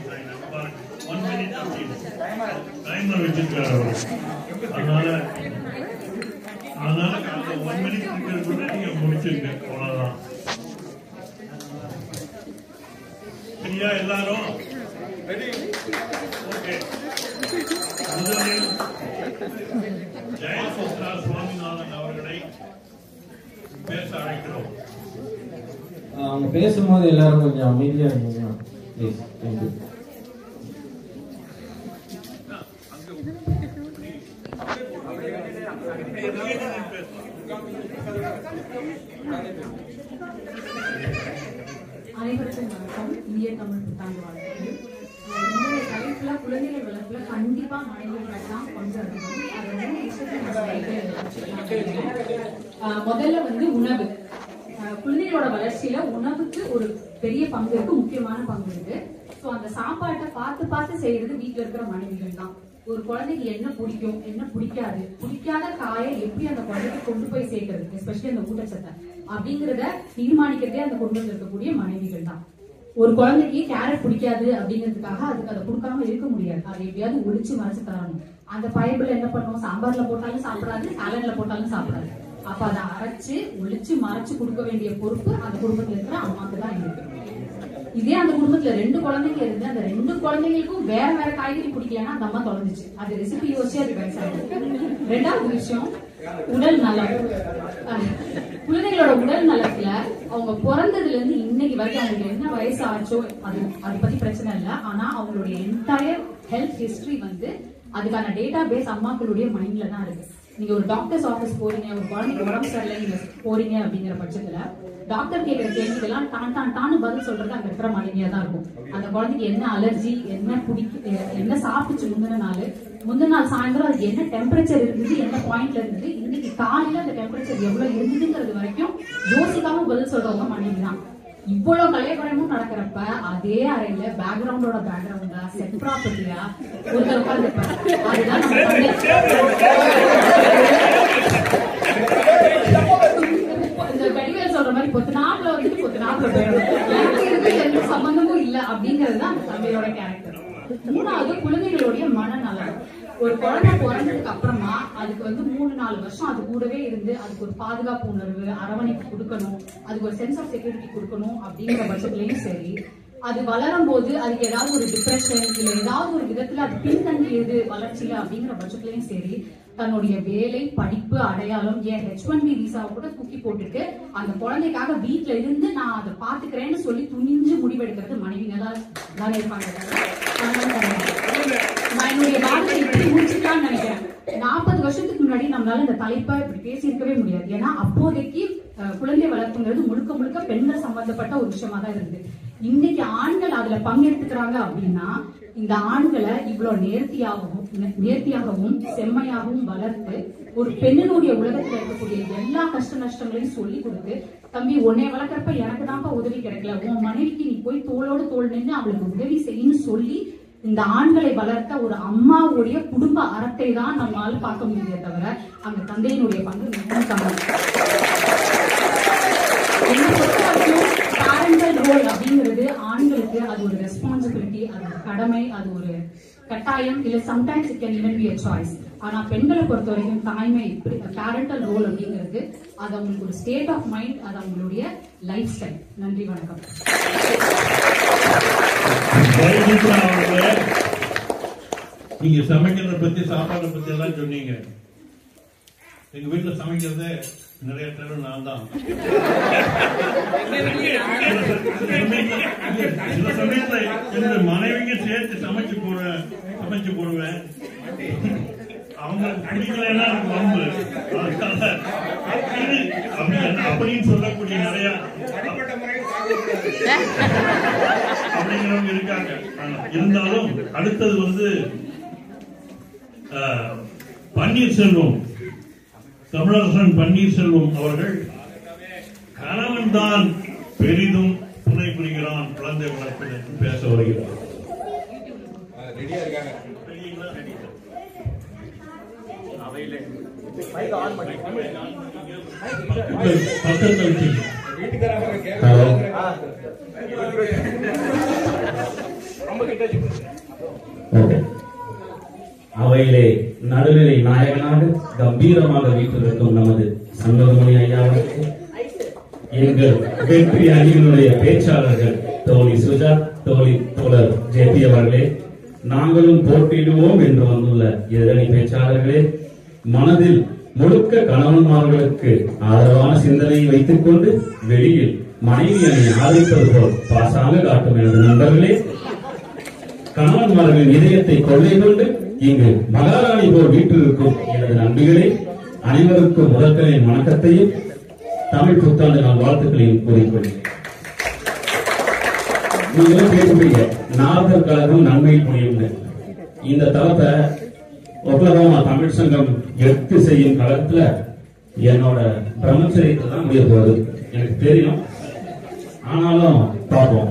One minute timer வச்சிருக்காரு அவர். அதனால அதனால அந்த ஒன் மினிட் இருக்கிறதுக்குள்ள நீங்க முடிச்சிருங்க அவ்வளவுதான் சரியா எல்லாரும் ஓகே முதலில் ஜெயசுத்ரா சுவாமிநாதன் அவர்களை பேச அழைக்கிறோம் அவங்க பேசும்போது எல்லாரும் கொஞ்சம் அமைதியா இருந்தீங்கன்னா ப்ளீஸ் தேங்க்யூ அனைவருக்கும் வணக்கம் இந்திய தமிழ் புத்தாண்டு வாழ்த்துக்கள் அஹ் நம்மளுடைய தலைப்புல குழந்தைகள் வளர்ப்புல கண்டிப்பா மனைவிகள் தான் கொஞ்சம் அதிகம் அது வந்து விஷயத்தை நம்ம சொல்லிட்டு அஹ் முதல்ல வந்து உணவு அஹ் குழந்தைகளோட வளர்ச்சியில உணவுக்கு ஒரு பெரிய பங்கு இருக்கு முக்கியமான பங்கு இருக்கு சோ அந்த சாப்பாட்டை பார்த்து பார்த்து செய்யறது வீட்ல இருக்கிற மனைவிகள் தான் ஒரு குழந்தைக்கு என்ன பிடிக்கும் என்ன பிடிக்காது பிடிக்காத காயை எப்படி அந்த குழந்தைக்கு கொண்டு போய் சேர்க்கறது எஸ்பெஷலி அந்த ஊட்டச்சத்தை அப்படிங்கறத தீர்மானிக்கிறதே அந்த குடும்பத்தில் இருக்கக்கூடிய மனைவிகள் தான் ஒரு குழந்தைக்கு கேரட் பிடிக்காது அப்படிங்கிறதுக்காக அதுக்கு அதை கொடுக்காம இருக்க முடியாது அதை எப்படியாவது ஒளிச்சு மறைச்சு தரணும் அந்த பைபிள் என்ன பண்ணும் சாம்பார்ல போட்டாலும் சாப்பிடாது சாலட்ல போட்டாலும் சாப்பிடாது அப்ப அதை அரைச்சு ஒளிச்சு மறைச்சு கொடுக்க வேண்டிய பொறுப்பு அந்த குடும்பத்துல இருக்கிற அம்மாக்கு தான் இருக்கு இதே அந்த குடும்பத்துல ரெண்டு குழந்தைங்க இருந்து அந்த ரெண்டு குழந்தைங்களுக்கும் வேற வேற காய்கறி பிடிக்கலன்னா அந்த அம்மா தொலைஞ்சிச்சு அது ரெசிபி யோசிச்சு அது வயசாயிருக்கு ரெண்டாவது விஷயம் உடல் நலம் அஹ் குழந்தைகளோட உடல் நலத்துல அவங்க பிறந்ததுல இருந்து இன்னைக்கு வரைக்கும் அவங்களுக்கு என்ன வயசு ஆச்சோ அது அதை பத்தி பிரச்சனை இல்ல ஆனா அவங்களுடைய என்டையர் ஹெல்த் ஹிஸ்டரி வந்து அதுக்கான டேட்டா பேஸ் அம்மாக்களுடைய மைண்ட்ல தான் இருக்கு நீங்க ஒரு டாக்டர்ஸ் ஆபீஸ் போறீங்க ஒரு குழந்தைக்கு உடம்பு சரியில்லை நீங்க போறீங்க அப்படிங்கிற பட்சத்துல டாக்டர் கேட்கிற கேள்விக்கெல்லாம் டான் டான் டான்னு பதில் சொல்றது அங்க இருக்கிற மனைவியா தான் இருக்கும் அந்த குழந்தைக்கு என்ன அலர்ஜி என்ன பிடிக்க என்ன சாப்பிட்டுச்சு முந்தின நாள் முந்தின நாள் சாயந்தரம் அது என்ன டெம்பரேச்சர் இருந்தது என்ன பாயிண்ட்ல இருந்தது இன்னைக்கு காலையில அந்த டெம்பரேச்சர் எவ்வளவு இருந்ததுங்கிறது வரைக்கும் யோசிக்காம பதில் சொல்றவங்க மனைவி தான் இவ்வளவு கலையபுரமும் நடக்கிறப்ப அதே அறையில பேக்ரவுண்டோட பேக்ரவுண்டா செட் ப்ராப்பர்ட்டியா ஒருத்தர் உட்கார்ந்துருப்பாரு அதுதான் நம்ம பண்ணி- இந்த வடிவேல் சொல்ற மாதிரி பொத்து நாப்புல வந்துட்டு பொத்து நாப்புல போயிடும் எனக்கு இதுக்கு எந்த சம்பந்தமும் இல்ல அப்படிங்கிறது தான் அந்த தம்பியோட கேரக்டர் மூணாவது குழந்தைகளுடைய மனநலம் ஒரு குழந்தை பிறந்ததுக்கு அப்புறமா அதுக்கு வந்து மூணு நாலு வருஷம் அது கூடவே இருந்து அதுக்கு ஒரு பாதுகாப்பு உணர்வு அரவணைப்பு கொடுக்கணும் அதுக்கு ஒரு சென்ஸ் ஆஃப் செக்யூரிட்டி கொடுக்கணும் அப்படிங்கிற பட்சத்துலயும் சரி அது வளரும் போது அதுக்கு ஏதாவது ஒரு டிப்ரெஷன் இல்ல ஏதாவது ஒரு விதத்துல அது பின்தங்கியது வளர்ச்சியில அப்படிங்கிற பட்சத்துலயும் சரி தன்னுடைய வேலை படிப்பு அடையாளம் ஏன் ஹெச் ஒன் பி விசாவை கூட தூக்கி போட்டுட்டு அந்த குழந்தைக்காக வீட்ல இருந்து நான் அதை பாத்துக்கிறேன்னு சொல்லி துணிஞ்சு முடிவெடுக்கிறது மனைவிங்க தான் தான் இருப்பாங்க தவிர கணவன் கிடையாது. நான் என்னுடைய வாதத்தை இப்படி முடிச்சுக்கலாம்னு நினைக்கிறேன் நாற்பது வருஷத்துக்கு முன்னாடி நம்மளால இந்த தலைப்பை இப்படி பேசியிருக்கவே முடியாது ஏன்னா அப்போதைக்கு அஹ், குழந்தை வளர்ப்புங்கிறது முழுக்க முழுக்க பெண்கள் சம்பந்தப்பட்ட ஒரு விஷயமா தான் இருந்தது இன்னைக்கு ஆண்கள் அதுல பங்கெடுத்துக்கிறாங்க அப்படின்னா இந்த ஆண்களை இவ்வளவு நேர்த்தியாகவும் நே- நேர்த்தியாகவும் செம்மையாகவும் வளர்த்து ஒரு பெண்ணினுடைய உலகத்துல இருக்கக்கூடிய எல்லா கஷ்ட நஷ்டங்களையும் சொல்லி கொடுத்து தம்பி உன்னை வளர்க்கறப்ப எனக்கு தான்ப்பா உதவி கிடைக்கல உன் மனைவிக்கு நீ போய் தோளோடு தோள் நின்று அவளுக்கு உதவி செய்யணும்னு சொல்லி இந்த ஆண்களை வளர்த்த ஒரு அம்மாவுடைய குடும்ப அறத்தை தான் நம்மால பார்க்க முடியுதே தவிர அந்த தந்தையினுடைய பங்கு மிகவும் கம்மி என்னை பொறுத்தவரைக்கும் parental role அப்படிங்கிறது ஆண்களுக்கு அது ஒரு ரெஸ்பான்சிபிலிட்டி அது ஒரு கடமை அது ஒரு கட்டாயம் இல்ல sometimes it can even be a choice ஆனா பெண்களை பொறுத்த வரைக்கும் தாய்மை பேரண்டல் ரோல் அப்படிங்கிறது அது அவங்களுக்கு ஒரு ஸ்டேட் ஆஃப் மைண்ட் அது அவங்களுடைய லைஃப் ஸ்டைல் நன்றி வணக்கம் ஜெயலலிதா அவர்களே நீங்க சமைக்கிறத பத்தி சாப்பாடை பத்தி எல்லாம் சொன்னீங்க எங்க வீட்டுல சமைக்கிறதே நிறைய தடவை நான் தான் சில சமயத்துல- சில சமயத்துல என்னோட மனைவிக்கு சேர்த்து சமைச்சு போடுவேன் சமைச்சு போடுவேன் அவங்களுக்கு பிடிக்கலைன்னா எனக்கு வம்பு அதனால அப்படி அப்படி- அப்படின்னு சொல்லக்கூடிய நிறைய அப்படிங்கிறவங்க இருக்காங்க ஆனா, இருந்தாலும் அடுத்தது வந்து அஹ், பன்னீர்செல்வம் தமிழரசன் பன்னீர்செல்வம் அவர்கள் கணவன் தான் பெரிதும் துணை புரிகிறான் குழந்தை வளர்ப்பில் என்று பேச வருகிறார் ரெடியா இருக்காங்க ரெடிங்களா? ரெடி. இப்ப பக்கத்துல வச்சுங்க. வீட்டுக்காரங்க ஹலோ ரொம்ப ஓகே அவையிலே நடுநிலை நாயகனாக கம்பீரமாக வீட்டிருக்கும் நமது சண்முகமணி ஐயா அவர்களுக்கு எங்கள் வெற்றி அணியினுடைய பேச்சாளர்கள் தோழி சுஜா தோழி தோழர் ஜேபி அவர்களே நாங்களும் போட்டியிடுவோம் என்று வந்துள்ள எதிரணி பேச்சாளர்களே மனதில் முழுக்க கணவன்மார்களுக்கு ஆதரவான சிந்தனையை வைத்துக் கொண்டு வெளியில் மனைவி அணி ஆதரிப்பது போல் பாசாங்க காட்டும் எனது நண்பர்களே கணவன்மார்களின் இதயத்தை கொள்ளை கொண்டு இங்கு மகாராணி போல் வீட்டிலிருக்கும் எனது நண்பிகளே அனைவருக்கும் முதற்கனின் வணக்கத்தையும் தமிழ் புத்தாண்டு நாள் வாழ்த்துக்களையும் கூறிக்கொள்கிறேன் நீங்களும் கேட்டுப்பீங்க நார்தர் கழகம் நன்மை புரியுங்க இந்த தளத்தை ஒக்லஹோமா தமிழ் சங்கம் எடுத்து செய்யும் களத்துல என்னோட பிரம்மச்சரியத்தை தான் முடிய போகுது எனக்கு தெரியும் ஆனாலும் பார்ப்போம்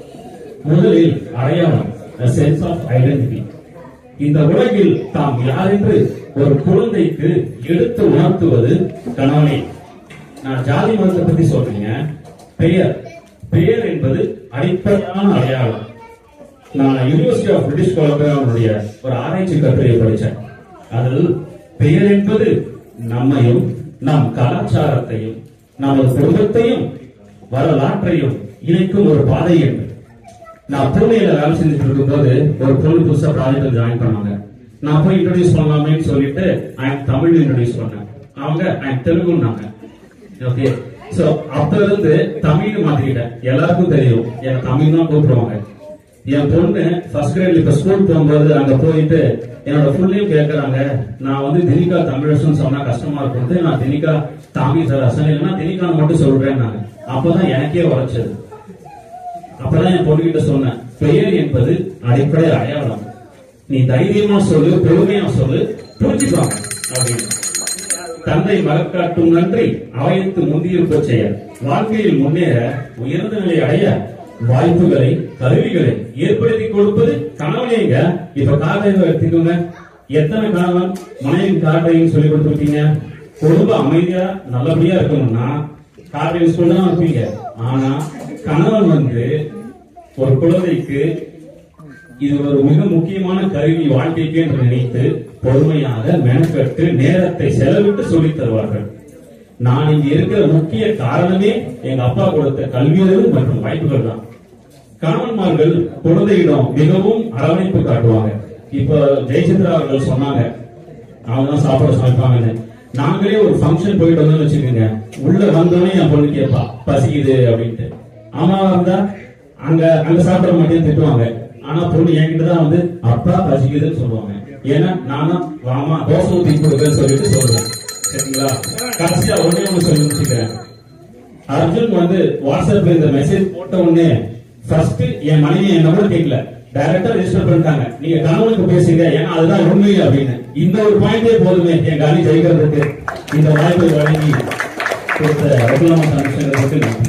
முதலில் அடையாளம் சென்ஸ் ஆஃப் ஐடென்டிட்டி இந்த உலகில் தாம் யார் என்று ஒரு குழந்தைக்கு எடுத்து உணர்த்துவது கணவனே நான் ஜாதி மதத்தை பத்தி சொல்றீங்க பெயர் பெயர் என்பது அடிப்படையான அடையாளம் நான் யூனிவர்சிட்டி ஆஃப் பிரிட்டிஷ் கொலம்பியாவுடைய ஒரு ஆராய்ச்சி கட்டுரையை படிச்சேன் அதில் பெயர் என்பது நம்மையும் நம் கலாச்சாரத்தையும் நமது குடும்பத்தையும் வரலாற்றையும் இணைக்கும் ஒரு பாதை என்று நான் பூனேல வேலை செஞ்சுட்டு இருக்கும்போது ஒரு பொண்ணு புதுசா ப்ராஜெக்ட் ஜாயின் பண்ணாங்க நான் போய் இன்ட்ரோடியூஸ் பண்ணலாமேன்னு சொல்லிட்டு ஐம் தமிழ் இன்ட்ரோடியூஸ் பண்ணேன் அவங்க ஐம் தெலுங்குன்னாங்க ஓகே சோ அப்ப இருந்து தமிழ் மாத்திக்கிட்டேன் எல்லாருக்கும் தெரியும் எனக்கு தமிழ் தான் கூப்பிடுவாங்க என் பொண்ணு ஃபர்ஸ்ட் கிரேட்ல இப்ப ஸ்கூல் போகும்போது அங்க போயிட்டு என்னோட ஃபுல் நேம் கேக்குறாங்க நான் வந்து தினிகா தமிழரசன் சொன்னா கஷ்டமா இருக்கும் நான் தினிகா தாமி சரசன் இல்லைன்னா தினிகான்னு மட்டும் சொல்றேன் நான் அப்பதான் எனக்கே உரைச்சது அப்பதான் என் பொண்ணுகிட்ட சொன்னேன் பெயர் என்பது அடிப்படை அடையாளம் நீ தைரியமா சொல்லு பொறுமையா சொல்லு புரிஞ்சுப்பாங்க அப்படின்னு தந்தை மறக்காட்டும் நன்றி அவயத்து முந்தியிருப்ப செயல் வாழ்க்கையில் முன்னேற உயர்ந்த நிலை அடைய வாய்ப்புகளை கருவிகளை ஏற்படுத்தி கொடுப்பது கணவனேங்க இப்ப காரை எடுத்துக்கோங்க எத்தனை கணவன் மனைவி கார்டையும் சொல்லி கொடுத்துருக்கீங்க குடும்பம் அமைதியா நல்லபடியா இருக்கணும்னா கார்டை யூஸ் பண்ணி தான் இருப்பீங்க ஆனா கணவன் வந்து ஒரு குழந்தைக்கு இது ஒரு மிக முக்கியமான கருவி வாழ்க்கைக்கு என்று நினைத்து பொறுமையாக மெனக்கட்டு நேரத்தை செலவிட்டு சொல்லித் தருவார்கள் நான் இங்க இருக்கிற முக்கிய காரணமே எங்க அப்பா கொடுத்த கல்வியறிவு மற்றும் வாய்ப்புகள் தான் கணவன்மார்கள் குழந்தையிடம் மிகவும் அரவணைப்பு காட்டுவாங்க இப்ப ஜெயச்சந்திரா அவர்கள் சொன்னாங்க அவங்க தான் சாப்பாடு சமைப்பாங்கன்னு நாங்களே ஒரு ஃபங்க்ஷன் போயிட்டு வந்தோம்னு வச்சுக்கோங்க உள்ள வந்தோடனே என் பொண்ணு கேட்பா பசிக்குது அப்படின்ட்டு அம்மாவா இருந்தா அங்க அங்க சாப்பிட மாட்டேன்னு திட்டுவாங்க ஆனா பொண்ணு என்கிட்ட தான் வந்து அப்பா பசிக்குதுன்னு சொல்லுவாங்க ஏன்னா நானும் வாமா தோசை ஊத்தி கொடுக்கன்னு சொல்லிட்டு சொல்றேன் சரிங்களா கடைசியா ஒண்ணே ஒண்ணு சொல்லி முடிச்சுக்கிறேன் அர்ஜுன் வந்து வாட்ஸ்அப்ல இந்த மெசேஜ் போட்ட உடனே ஃபர்ஸ்ட் என் மனைவி என் நம்பர் கேட்கல டைரக்டா ரெஜிஸ்டர் பண்ணிட்டாங்க நீங்க கணவனுக்கு பேசுங்க ஏன்னா அதுதான் உண்மை அப்படின்னு இந்த ஒரு பாயிண்டே போதுமே என் காலி ஜெயிக்கிறதுக்கு இந்த வாய்ப்பை வழங்கி கொடுத்த ரகுலாமா சந்திரசேகருக்கு நன்றி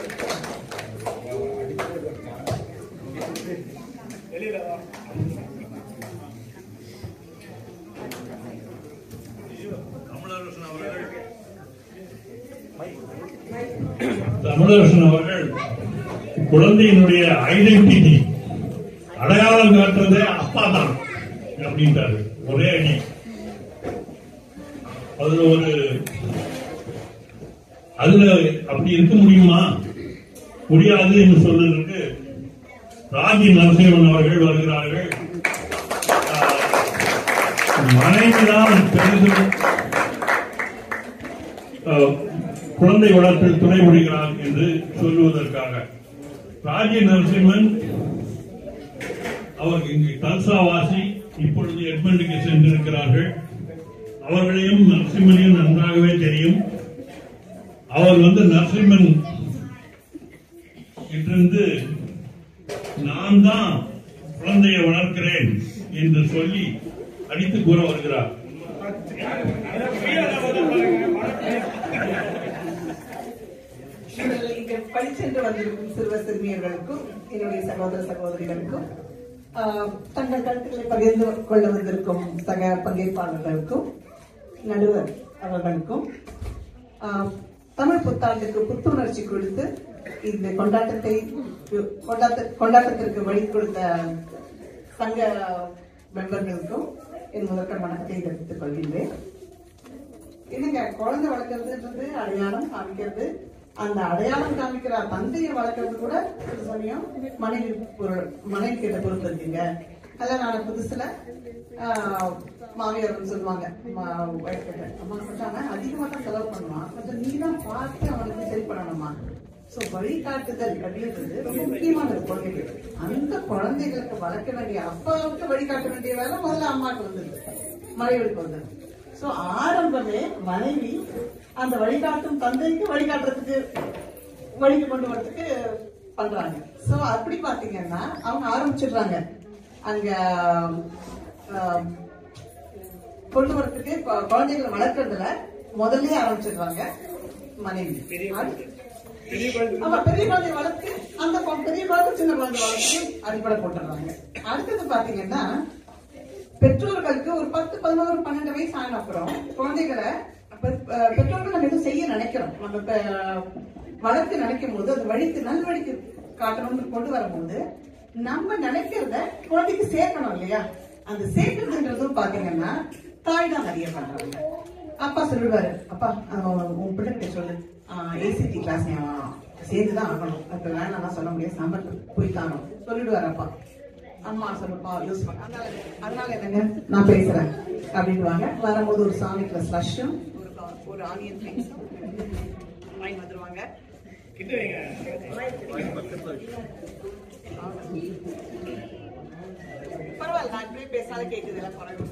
தமிழரசன் அவர்கள் குழந்தையினுடைய ஐடென்டிட்டி அடையாளம் காட்டுறதே அப்பா தான் அப்படின்ட்டாரு ஒரே அணி அதுல ஒரு அதுல அப்படி இருக்க முடியுமா முடியாது என்று சொல்றதுக்கு ராஜி நரசிம்மன் அவர்கள் வருகிறார்கள் ஆஹ், மனைவிதான் பெரிதும் ஆஹ், குழந்தை வளர்ப்பில் துணை புரிகிறார் என்று சொல்லுவதற்காக ராஜி நரசிம்மன் அவர் இங்கு கல்சாவாசி இப்பொழுது எட்மண்டுக்கு சென்றிருக்கிறார்கள் அவர்களையும் நரசிம்மனையும் நன்றாகவே தெரியும் அவர் வந்து நரசிம்மன் இன்றிருந்து நான் தான் குழந்தையை வளர்க்கிறேன் என்று சொல்லி அடித்து கூற வருகிறார் இங்கே பணிச்சென்று வந்திருக்கும் சிறுவர் சிறுமியர்களுக்கும் என்னுடைய சகோதர சகோதரிகளுக்கும் ஆஹ், தங்கள் கருத்துக்களை பகிர்ந்து கொள்ள வந்திருக்கும் சக பங்கேற்பாளர்களுக்கும் நடுவர் அவர்களுக்கும் ஆஹ், தமிழ் புத்தாண்டுக்கு புத்துணர்ச்சி கொடுத்து இந்த கொண்டாட்டத்தை கொண்டாட்ட கொண்டாட்டத்திற்கு வழி கொடுத்த சங்க மெம்பர்களுக்கும் என் முதற்க வணக்கத்தை தெரிவித்துக் கொள்கின்றேன் இதுங்க குழந்தை வளர்க்கறதுன்றது அடையாளம் காமிக்கிறது அந்த அடையாளம் காமிக்கிற தந்தையை வளர்க்கறது கூட ஒரு சமயம் மனைவி பொருள் மனைவி கிட்ட பொறுப்பு இருக்குங்க அதான் நான் புதுசுல ஆஹ், மாமியார் சொல்லுவாங்க மா- wife கிட்ட, அம்மா சொல்றாங்க அதிகமா தான் செலவு பண்ணுவான் கொஞ்சம் நீ தான் பார்த்து அவனுக்கு சரி பண்ணணுமா சோ வழிகாட்டுதல் அப்படின்றது ரொம்ப முக்கியமானது குழந்தைகள் அந்த குழந்தைகளுக்கு வளர்க்க வேண்டிய அப்பாவுக்கு வழிகாட்ட வேண்டிய வேலை முதல்ல அம்மாவுக்கு வந்துருது மனைவிக்கு வந்துருது சோ ஆரம்பமே மனைவி அந்த வழிகாட்டும் தந்தைக்கு வழிகாட்டுறதுக்கு வழிக்கு கொண்டு வரதுக்கு பண்றாங்க சோ அப்படி பாத்தீங்கன்னா அவங்க ஆரம்பிச்சிடுறாங்க அங்க ஆஹ், கொண்டு வரதுக்கு கு- குழந்தைகளை வளர்க்கறதுல முதல்லயே ஆரம்பிச்சிடுறாங்க மனைவி ஆமா பெரிய குழந்தை வளர்த்து அந்த பொ- பெரிய குழந்தை சின்ன குழந்தை வளர்த்து அடிப்படை போட்டுறாங்க அடுத்தது பாத்தீங்கன்னா பெற்றோர்களுக்கு ஒரு பத்து பதினோரு பன்னெண்டு வயசு ஆன அப்புறம் குழந்தைகளை பெ- அஹ் பெற்றோர்கள் நம்ம எதுவும் செய்ய நினைக்கிறோம் நம்ம பெ- வளர்த்து நினைக்கும் போது அது வழிக்கு நல்வழிக்கு காட்டணும்னு கொண்டு வரும்போது நம்ம நினைக்கிறத குழந்தைக்கு சேர்க்கணும் இல்லையா அந்த சேர்க்கறதுன்றதும் பாத்தீங்கன்னா தாய் தான் நிறைய பண்றாங்க அப்பா சொல்லுவாரு அப்பா அஹ் உன் பிள்ளைகிட்ட சொல்லு ஏசிடி கிளாஸ் சேர்ந்துதான் ஆகணும் அப்ப வேணாம் சொல்ல முடியாது சாம்பார் போய் தானோம் சொல்லிடுவாரு அப்பா அம்மா சொல்லுப்பா யூஸ் பண்ண அதனால அதனால என்னங்க நான் பேசுறேன் அப்படின்வாங்க வரும்போது ஒரு சாமிக்குள்ள ஸ்லஷும் ஒரு கா- ஒரு ஆனியன் ரிங்ஸும் வாங்கி வந்துருவாங்க பரவாயில்ல நான் இப்படியே பேசினாலும் கேக்குது எல்லாம் குறைவு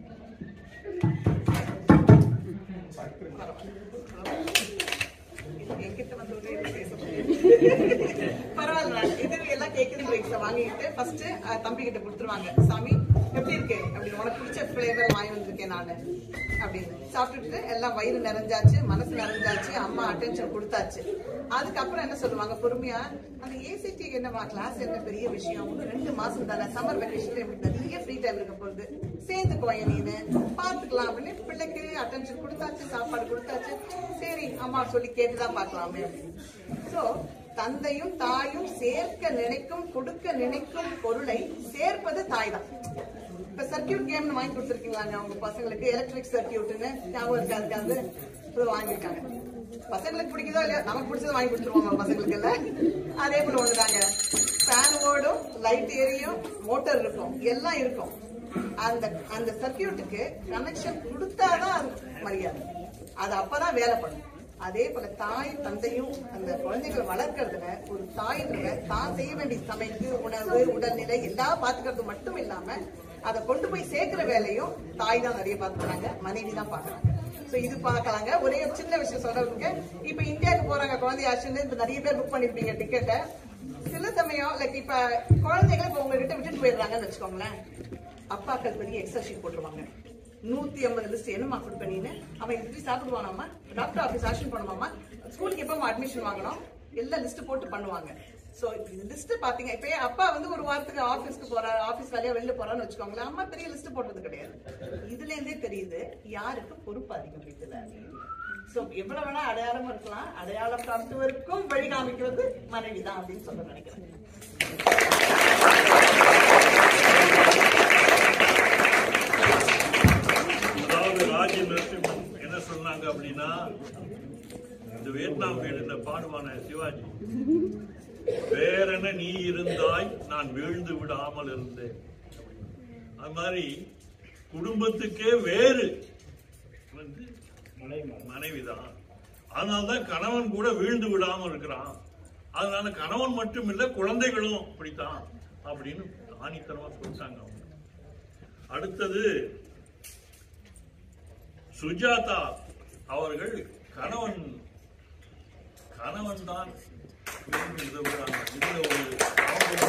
என்கிட்ட வந்து ஒரு இது பேச முடியாது. பரவாயில்ல இது எல்லாம் கேக்குது பிரேக்ஸ் வாங்கிட்டு ஃபர்ஸ்ட் தம்பி கிட்ட கொடுத்துருவாங்க சாமி எப்படி இருக்கு அப்படின்னு உனக்கு பிடிச்ச ஃபிளேவர் வாங்கி வந்திருக்கேன் நானு அப்படின்னு சாப்பிட்டுட்டு எல்லாம் வயிறு நிறைஞ்சாச்சு மனசு நிறைஞ்சாச்சு அம்மா அட்டென்ஷன் கொடுத்தாச்சு அதுக்கப்புறம் என்ன சொல்லுவாங்க பொறுமையா அந்த ஏசிடி என்னவா கிளாஸ் என்ன பெரிய விஷயம் இன்னும் ரெண்டு மாசம் தானே சம்மர் வெக்கேஷன்ல எனக்கு நிறைய ஃப்ரீ டைம் இருக்க போகுது சேர்ந்துக்குவாங்க நீனு பாத்துக்கலாம் அப்படின்னு பிள்ளைக்கு அட்டென்ஷன் கொடுத்தாச்சு சாப்பாடு கொடுத்தாச்சு சரி அம்மா சொல்லி கேட்டுதான் பார்க்கலாமே சோ தந்தையும் தாயும் சேர்க்க நினைக்கும் கொடுக்க நினைக்கும் பொருளை சேர்ப்பது தாய் தான் இப்ப சர்க்கியூட் கேம்னு வாங்கி கொடுத்துருக்கீங்களாங்க உங்க பசங்களுக்கு எலக்ட்ரிக் சர்க்கியூட்னு ஞாபகம் இருக்கா இருக்காது இது வாங்கியிருக்காங்க பசங்களுக்கு பிடிக்குதோ இல்லையோ நமக்கு பிடிச்சதை வாங்கி கொடுத்துருவாங்க பசங்களுக்கு இல்ல அதே போல ஒண்ணுதாங்க ஃபேன் ஓடும் லைட் எரியும் மோட்டார் இருக்கும் எல்லாம் இருக்கும் அந்த அந்த சர்க்கியூட்டுக்கு கனெக்ஷன் கொடுத்தாதான் அது மரியாதை அது அப்பதான் வேலை பண்ணும் அதே போல தாய் தந்தையும் அந்த குழந்தைகளை வளர்க்கறதுல ஒரு தாயின்ற தான் செய்ய வேண்டிய சமைக்கு உணவு உடல்நிலை எல்லாம் பாத்துக்கிறது மட்டும் இல்லாம அதை கொண்டு போய் சேர்க்கிற வேலையும் தாய் தான் நிறைய பாத்துக்கிறாங்க மனைவி தான் பாக்குறாங்க சோ இது பார்க்கலாங்க ஒரே ஒரு சின்ன விஷயம் சொல்றதுக்கு இப்ப இந்தியாவுக்கு போறாங்க குழந்தை ஆச்சுன்னு இப்ப நிறைய பேர் புக் பண்ணிருப்பீங்க டிக்கெட்டை சில சமயம் லைக் இப்ப குழந்தைகளை இப்ப உங்ககிட்ட விட்டுட்டு போயிடுறாங்கன்னு வச்சுக்கோங்களேன் அப்பாக்கள் பெரிய எக்ஸல் ஷீட் போட்டுருவாங்க நூத்தி ஐம்பது லிஸ்ட் என்னமா கொடுப்ப நீனு அவன் இப்படி சாப்பிடுவானாமா டாக்டர் ஆபீஸ் ஆக்ஷன் பண்ணுவாமா ஸ்கூலுக்கு எப்போ அட்மிஷன் வாங்கணும் எல்லாம் லிஸ்ட் போட்டு பண்ணுவாங்க சோ இந்த லிஸ்ட் பாத்தீங்க இப்ப என் அப்பா வந்து ஒரு வாரத்துக்கு ஆபீஸ்க்கு போறாரு ஆபீஸ் வேலையா வெளில போறான்னு வச்சுக்கோங்களேன் அம்மா பெரிய லிஸ்ட் போட்டது கிடையாது இதுல இருந்தே தெரியுது யாருக்கு பொறுப்பு அதிகம் வீட்டுல சோ எவ்வளவு வேணா அடையாளம் இருக்கலாம் அடையாளம் காட்டுவதற்கும் வழி காமிக்கிறது மனைவி தான் அப்படின்னு சொல்ல நினைக்கிறேன் அதாவது ராஜி நரசிம்மன் என்ன சொன்னாங்க அப்படின்னா இந்த வியட்நாம் வீடுல பாடுவான சிவாஜி வேறென நீ இருந்தாய் நான் வீழ்ந்து விடாமல் இருந்தேன் அது மாதிரி குடும்பத்துக்கே வேறு வந்து மனைவிதான் அதனாலதான் கணவன் கூட வீழ்ந்து விடாம இருக்கிறான் அதனால கணவன் மட்டும் இல்ல குழந்தைகளும் அப்படித்தான் அப்படின்னு ஆணித்தரமா சொல்லிட்டாங்க அவங்க அடுத்தது சுஜாதா அவர்கள் கணவன் கணவன் தான் உதவுகிறாங்க இதுல ஒரு அவங்க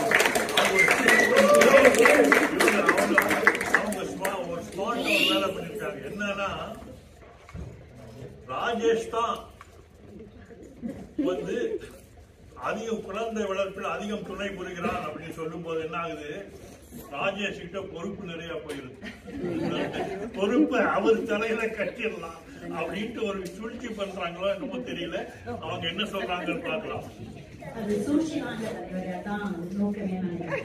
அவங்க அவங்க- அவங்க smart- ஒரு ஸ்மார்ட் ஒரு வேலை பண்ணிருக்காங்க என்னன்னா ராஜேஷ் தான் வந்து அதிகம் குழந்தை வளர்ப்பில் அதிகம் துணை புரிகிறான் அப்படின்னு சொல்லும் போது என்ன ஆகுது ராஜேஷ் கிட்ட பொறுப்பு நிறைய போயிருக்கு பொறுப்பு அவர் தலையில கட்டிடலாம் அப்படின்ட்டு ஒரு சூழ்ச்சி பண்றாங்களோ என்னமோ தெரியல அவங்க என்ன சொல்றாங்கன்னு பார்க்கலாம் அது சூழ்ச்சி வாங்க தலைவரே தான் நோக்கமே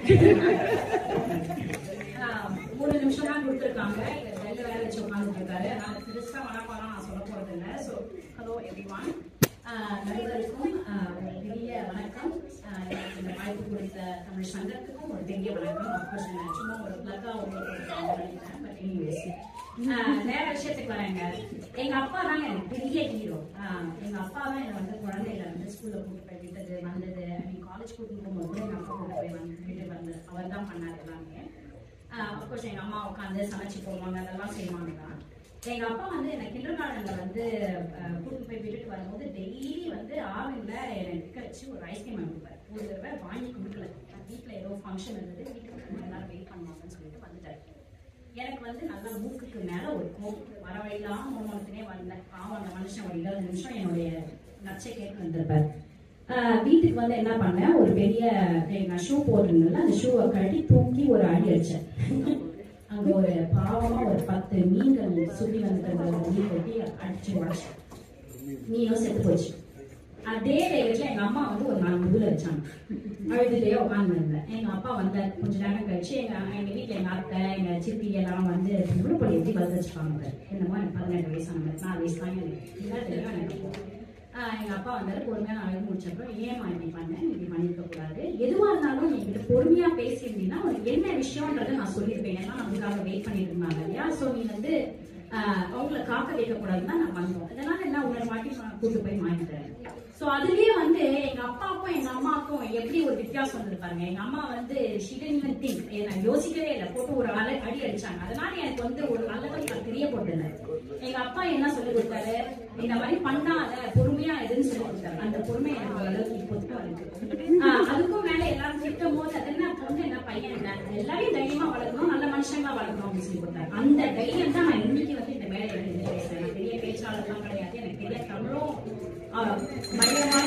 நான் மூணு நிமிஷம் தான் கொடுத்துருக்காங்க இவர் வெளில வேலை வச்சு உட்காந்துட்டு இருக்காரு நான் பெருசா வணக்கம் நான் சொல்ல போறது இல்லை ஸோ ஹலோ எவ்ரி ஒன் நண்பருக்கும் ஆஹ், ஒரு பெரிய வணக்கம் ஆஹ், எனக்கு இந்த வாய்ப்பு கொடுத்த தமிழ் சங்கத்துக்கும் ஒரு பெரிய வணக்கம் அப்கோர்ஸ் நான் சும்மா ஒரு பிளக்கா உங்களுக்கு பட் எனிவேஸ் வேற விஷயத்துக்கு வரேங்க எங்க அப்பா தாங்க எனக்கு பெரிய ஹீரோ எங்க அப்பா தான் என்னை வந்து குழந்தையில வந்து ஸ்கூல்ல கூட்டு போய் விட்டது வந்தது ஐ மீன் காலேஜ் கூட்டு போகும்போது கூட எங்க அப்பா கூட்டு போய் வந்து விட்டு வந்தது அவர் தான் பண்ணாரு எல்லாமே அப்கோர்ஸ் எங்க அம்மா உட்காந்து சமைச்சு போவாங்க அதெல்லாம் செய்வாங்க தான் எங்க அப்பா வந்து என்ன கிண்டர் கார்டன்ல வந்து அஹ், கூட்டிட்டு போய் விட்டுட்டு வரும்போது டெய்லி வந்து ஆவன்ல என்னை நிக்க வச்சு ஒரு ஐஸ்கிரீம் வாங்கி கொடுப்பாரு ஒரு தடவை வாங்கி கொடுக்கல நான் வீட்டுல ஏதோ ஃபங்க்ஷன் இருந்தது வீட்டுக்கு வந்து எல்லாரும் வெயிட் பண்ணுவாங்கன்னு சொல்லிட்டு வந்துட்டாரு எனக்கு வந்து நல்லா மூக்குக்கு மேல ஒரு கோபம் வர வழியெல்லாம் மோமனத்தினே வந்தேன் பாவம் அந்த மனுஷன் ஒரு இருபது நிமிஷம் என்னுடைய நச்சை கேட்டு வந்திருப்பாரு ஆஹ் வீட்டுக்கு வந்து என்ன பண்ணேன் ஒரு பெரிய டேய், நான் ஷூ போட்டிருந்தேன்ல அந்த ஷூவை கழட்டி தூக்கி ஒரு அடி அடிச்சேன் அங்க ஒரு பாவமா ஒரு பத்து மீன்கள் சுத்தி வந்துட்டு இருந்த மீன் கொட்டி அடிச்சு உடச்சேன் மீனும் செத்து போச்சு அதே வேகத்துல எங்க அம்மா வந்து ஒரு நாலு முதுல வச்சாங்க அழுதுட்டே உட்கார்ந்து இருந்தேன் எங்க அப்பா வந்தார் கொஞ்ச நேரம் கழிச்சு எங்க எங்க வீட்டுல எங்க அத்தை எங்க சித்தி எல்லாம் வந்து விழுப்புரம் எப்படி வளர்த்து வச்சுப்பாங்க பாரு. என்னமோ எனக்கு பதினெட்டு வயசான மாதிரி நாலு வயசு தான் எனக்கு என்ன தெரியும் எனக்கு அப்போ. ஆஹ் எங்க அப்பா வந்தாரு பொறுமையா நான் அழுது முடிச்சப்பறம் ஏமா இப்படி பண்ணேன் இப்படி பண்ணிருக்க கூடாது எதுவா இருந்தாலும் நீ என்கிட்ட பொறுமையா பேசியிருந்தீங்கன்னா உனக்கு என்ன விஷயம்ன்றதை நான் சொல்லியிருப்பேன் ஏன்னா நமக்காக வெயிட் பண்ணிட்டு இருந்தாங்க இல்லையா சோ நீ வந்து ஆஹ் அவங்கள காக்க வைக்க கூடாதுன்னு தான் நான் வந்தோம் இதனால என்ன உங்களை மாட்டி நான் கூட்டு போய் வாங்கிட்டேன் சோ அதுலயே வந்து எங்க அப்பாவுக்கும் எங்க அம்மாவுக்கும் எப்படி ஒரு வித்தியாசம் வந்திருப்பாங்க எங்க அம்மா வந்து she didn't even think ஏ, நான் யோசிக்கவே இல்லை போட்டு ஒரு அலை அடி அடிச்சாங்க அதனால எனக்கு வந்து ஒரு நல்லவன் நான் தெரியப்பட்டது எங்க அப்பா என்ன சொல்லி கொடுத்தாரு இந்த மாதிரி பண்ணாத பொறுமையா எதுன்னு சொல்லி கொடுத்தாரு அந்த பொறுமை எனக்கு ஓரளவுக்கு இப்போதைக்கும் இருக்கு ஆஹ் அதுக்கும் மேல எல்லாரும் திட்டும் போது அது என்ன பொண்ணு என்ன பையன் என்ன எல்லாரையும் தைரியமா வளர்க்கணும் நல்ல மனுஷங்களா வளர்க்கணும் அப்படின்னு சொல்லி கொடுத்தாரு அந்த தைரியம் தான் நான் இன்னைக்கு வந்து இந்த மேடையில நின்று பேசுறேன் நான் பெரிய பேச்சாளர்லாம் கிடையாது எனக்கு பெரிய தமிழும் ஆஹ் பயங்கரமான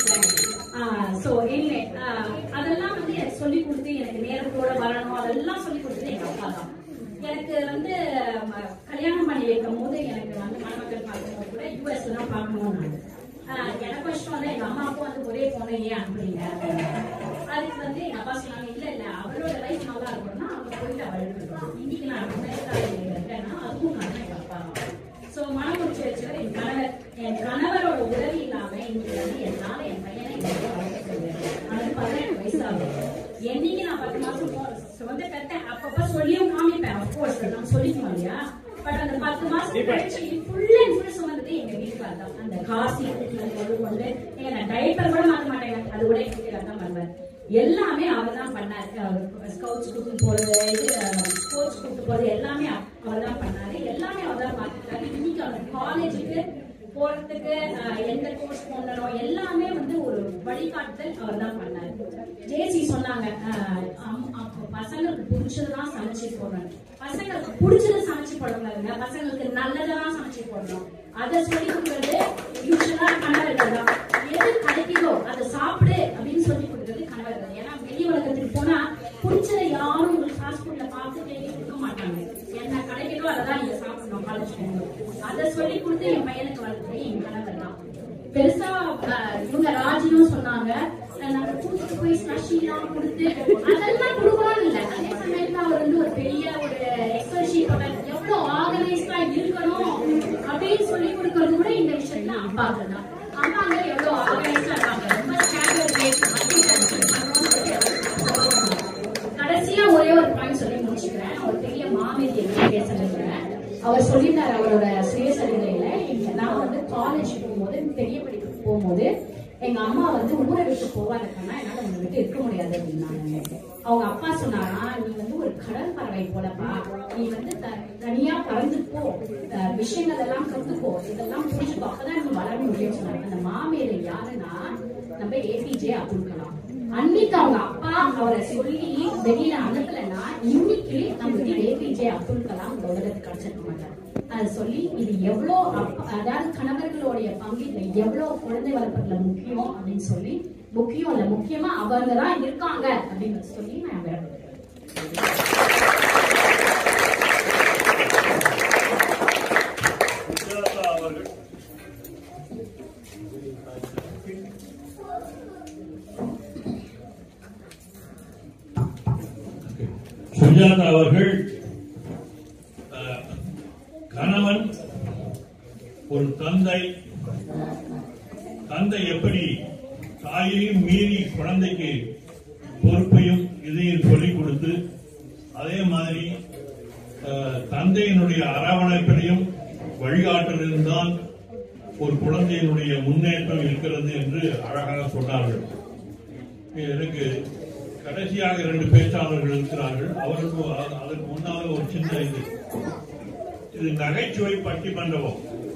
சோ எனிவே அதெல்லாம் வந்து எனக்கு சொல்லி கொடுத்து எனக்கு நேரத்தோட வரணும் அதெல்லாம் சொல்லி கொடுத்தது எங்க அப்பா தான் எனக்கு வந்து ம, கல்யாணம் பண்ணி வைக்கும் போது எனக்கு வந்து மணமக்கள் பார்க்கும்போது கூட யூஎஸ்ல தான் பார்க்கணும் நான் ஆஹ் எனக்கும் இஷ்டம் இல்லை எங்க அம்மாவுக்கும் வந்து ஒரே பொண்ணை ஏன் அனுப்புறீங்க அப்படின்னு. அதுக்கு வந்து எங்க அப்பா சொன்னாங்க இல்ல இல்ல அவளோட லைஃப் நல்லா இருக்கணும்னா அவங்க போயிட்டு அவள் இருக்கணும் இன்னைக்கு நான் அமெரிக்காவில் இருக்கேன்னா அதுவும் நான் எங்க அப்பா தான் சோ மனம் முடிச்சு வச்சவர் என் கணவர் என் கணவரோட உதவி இல்லாம இன்னைக்கு வந்து என்னால என் பையனை இங்க வளர்க்க முடியாது அவனுக்கு பதினெட்டு வயசு ஆகுது என்னைக்கு நான் பத்து மாசம் போ- சொந்த பெத்தேன் அப்பப்ப சொல்லியும் காமிப்பேன் அப்கோர்ஸ் நான் சொல்லிக்குவோம் இல்லையா பட் அந்த பத்து மாசம் கழிச்சு ஃபுல் அண்ட் ஃபுல் சுமந்தது எங்க வீட்டுக்கார தான் அந்த காசி கொண்டு கொண்டு ஏங்க நான் டைப்பர் கூட மாத்த மாட்டேங்க அது கூட எங்க வீட்டுக்கார தான் பண்ணுவார் எல்லாமே அவர் தான் பண்ணாரு ஸ்கவுட்ஸ் கூட்டு போறது இது ஸ்போர்ட்ஸ் கூட்டு போறது எல்லாமே அவர் தான் பண்ணாரு எல்லாமே அவர் தான் பார்த்துட்டாரு இன்னைக்கு அவர் காலேஜுக்கு போறதுக்கு அஹ், எந்த கோர்ஸ் போடணும் எல்லாமே வந்து ஒரு வழிகாட்டுதல் அவர் தான் பண்ணாரு ஜேசி சொன்னாங்க அஹ், அம்- அப்போ பசங்களுக்கு பிடிச்சதுதான் சமைச்சு போடணும் பசங்களுக்கு பிடிச்சது சமைச்சு போடக்கூடாதுங்க பசங்களுக்கு நல்லதெல்லாம் சமைச்சு போடணும் அதை சொல்லி கொடுக்கறது யூஸ்வலா கணவர்கள் தான் எது கிடைக்குதோ அதை சாப்பிடு அப்படின்னு சொல்லி கொடுக்கறது கணவர்கள் ஏன்னா வெளி உலகத்துக்கு போனா பிடிச்சதை யாரும் உங்களுக்கு ஃபாஸ்ட் ஃபுட்ல பார்த்து தேடி கொடுக்க மாட்டாங்க என்ன கிடைக்குதோ அதை தான் நீங்க சாப்பிடணும் காலேஜ் போகணும் அதை சொல்லி கொடுத்து என் பையனுக்கு வளர்த்தது என் கணவர் தான் பெருசா அஹ், இவங்க ராஜியும் சொன்னாங்க அஹ், நாங்க கூட்டிட்டு போய் ஸ்லஷி எல்லாம் கொடுத்து அதெல்லாம் கொடுக்கணும் இல்ல அதே சமயத்துல அவர் வந்து ஒரு பெரிய ஒரு எக்ஸல் ஷீட் எவ்வளவு ஆர்கனைஸ்டா இருக்கணும் அப்படின்னு சொல்லி கொடுக்கறது கூட இந்த விஷயத்துல அப்பாங்க தான் அம்மாங்க எவ்வளவு ஆர்கனைஸ்டா இருக்காங்க ரொம்ப ஸ்டாண்டர்ட் கடைசியா ஒரே ஒரு பாயிண்ட் சொல்லி முடிச்சுக்கிறேன் ஒரு பெரிய மாமேதி பேச விரும்புறேன் அவர் சொல்லியிருந்தாரு அவரோட சுயசரிதையில இங்க நான் வந்து காலேஜ் போகும்போது பெரிய படிப்புக்கு போகும்போது எங்க அம்மா வந்து ஊரை விட்டு போவாதுக்கன்னா என்னால உங்களை விட்டு இருக்க முடியாது அப்படின்னாங்க அவங்க அப்பா சொன்னாரா நீ வந்து ஒரு கடல் பறவை போலப்பா நீ வந்து த- தனியா பறந்து போ அஹ் விஷயங்கள் எல்லாம் கத்துக்கோ இதெல்லாம் புரிஞ்சுக்கோ அப்பதான் நீ வளர முடியும்னு சொன்னாங்க அந்த மாமேதை யாருன்னா நம்ம ஏபிஜே அப்துல் கலாம் அன்னைக்கு அவங்க அப்பா அவரை சொல்லி வெளியில அனுப்பலன்னா இன்னைக்கு நமக்கு ஏபிஜே அப்துல் கலாம் இந்த உலகத்துக்கு கிடைச்சிருக்க மாட்டார் அது சொல்லி இது எவ்வளோ அப்பா அதாவது கணவர்களுடைய பங்கு இதுல எவ்வளவு குழந்தை வளர்ப்பதுல முக்கியம் அப்படின்னு சொல்லி முக்கியம் இல்ல முக்கியமா அவங்க தான் இருக்காங்க அப்படின்னு சொல்லி நான் விரும்புகிறேன் சுஜாதா அவர்கள் அஹ், கணவன் ஒரு தந்தை தந்தை எப்படி தாயையும் மீறி குழந்தைக்கு பொறுப்பையும் இதையும் சொல்லிக் கொடுத்து அதே மாதிரி அஹ், தந்தையினுடைய அரவணைப்பிலையும் வழிகாட்டலிலும் தான் ஒரு குழந்தையினுடைய முன்னேற்றம் இருக்கிறது என்று அழகாக சொன்னார்கள் எனக்கு கடைசியாக இரண்டு பேச்சாளர்கள் இருக்கிறார்கள் அவருக்கு அ- அதற்கு முன்னாக ஒரு சின்ன இது இது நகைச்சுவை பட்டிமண்டபம்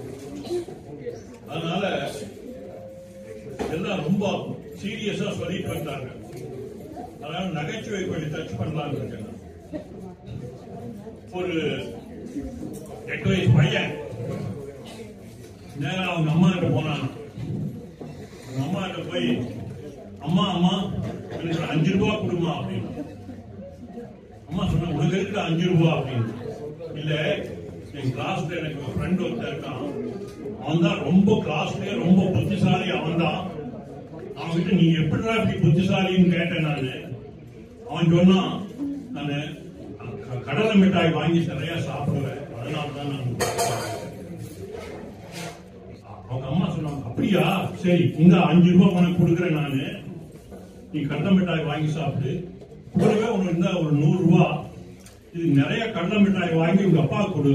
அதனால எல்லாம் ரொம்ப சீரியஸா சொல்லிட்டு வந்தாங்க அதனால நகைச்சுவை கொஞ்சம் டச் பண்ணலாம்னு இருக்கேன் நான். ஒரு எட்டு வயசு பையன் நேரா அவங்க அம்மா கிட்ட போனான் அவங்க அம்மா கிட்ட போய் அம்மா அம்மா எனக்கு ஒரு அஞ்சு ரூபா கொடுமா அப்படின்னு அம்மா சொன்ன உனக்கு இருக்கு அஞ்சு ரூபா அப்படின்னு இல்ல என் கிளாஸ்ல எனக்கு ஒரு ஃப்ரெண்ட் ஒருத்தன் இருக்கான் அவன் தான் ரொம்ப கிளாஸ்லயே ரொம்ப புத்திசாலி அவன் தான் அவன்கிட்ட நீ எப்படிடா இப்படி புத்திசாலின்னு கேட்டேன் நானு அவன் சொன்னான் நானு க- கடலை மிட்டாய் வாங்கி நிறைய சாப்பிடுவேன் அதனால தான் நான் அவங்க அம்மா சொன்னாங்க அப்படியா சரி இந்த அஞ்சு ரூபாய் உனக்கு கொடுக்குறேன் நானு நீ கடலை மிட்டாய் வாங்கி சாப்பிடு கூடவே உனக்கு இந்த ஒரு நூறு ரூபா இது நிறைய கடலை மிட்டாய் வாங்கி உங்க அப்பா கொடு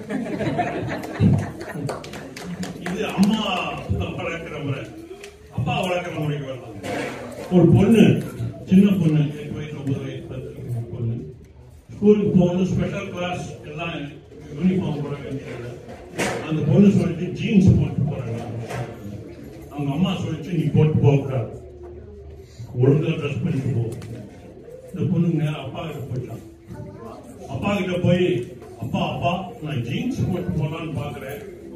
இது அம்மா வளர்க்கிற முறை அப்பா வளர்க்கிற முறைக்கு வரலாம் ஒரு பொண்ணு சின்ன பொண்ணு எட்டு வயசு ஒன்பது வயசு பத்து வயசு பொண்ணு ஸ்கூலுக்கு போகணும் ஸ்பெஷல் கிளாஸ் எல்லாம் யூனிஃபார்ம் போட வேண்டியது அந்த பொண்ணு சொல்லிட்டு ஜீன்ஸ் போட்டு போறாங்க அவங்க அம்மா சொல்லிச்சு நீ போட்டு போகக்கூடாது ஒழுங்கா ட்ரெஸ் பண்ணிட்டு போ இந்த பொண்ணு நேரம் அப்பா கிட்ட போயிட்டான் அப்பா கிட்ட போய் அப்பா அப்பா நான் ஜீன்ஸ் போட்டு போலான்னு பாக்குறேன்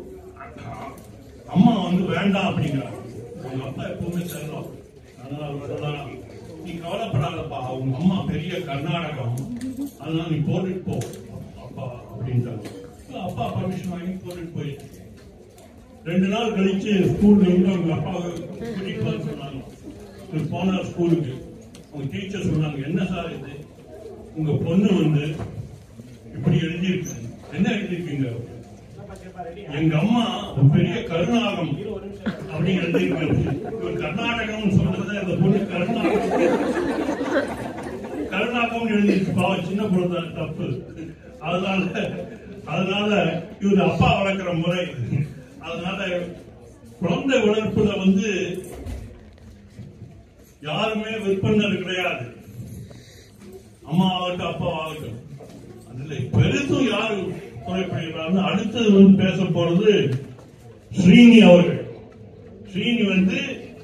அம்மா வந்து வேண்டாம் அப்படிங்கிறாங்க அவங்க அப்பா எப்பவுமே செல்லம் அதனால அவர் சொன்னாரா, நீ கவலைப்படாதப்பா அவங்க அம்மா பெரிய கர்நாடகம் அதனால நீ போட்டுட்டு போ அப்பா அப்படின்ட்டாங்க அப்பா பர்மிஷன் வாங்கி போட்டுட்டு போயிட்டு ரெண்டு நாள் கழிச்சு ஸ்கூல்ல இருந்து அவங்க அப்பாவை கூட்டிட்டு வர சொன்னாங்க இவர் போனார் ஸ்கூலுக்கு அவங்க டீச்சர் சொன்னாங்க என்ன சார் இது உங்க பொண்ணு வந்து இப்படி எழுதியிருக்கு என்ன எழுதியிருக்கீங்க எங்க அம்மா ஒரு பெரிய கருணாகம் அப்படி எழுதியிருக்கு இவர் கர்நாடகம் சொல்றது அந்த பொண்ணு கருணாகம் கருணாகம் எழுதியிருக்கு பாவம் சின்ன பொண்ணு தப்பு அதனால அதனால இவர் அப்பா வளர்க்கிற முறை இது. அதனால குழந்தை வளர்ப்புல வந்து யாருமே விற்பனர் கிடையாது அம்மா ஆகட்டும் அப்பா ஆகட்டும் அதுல பெருசும் யாரு குறைப்படுகிறார்னு அடுத்தது வந்து பேச போறது ஸ்ரீனி அவர்கள் ஸ்ரீனி வந்து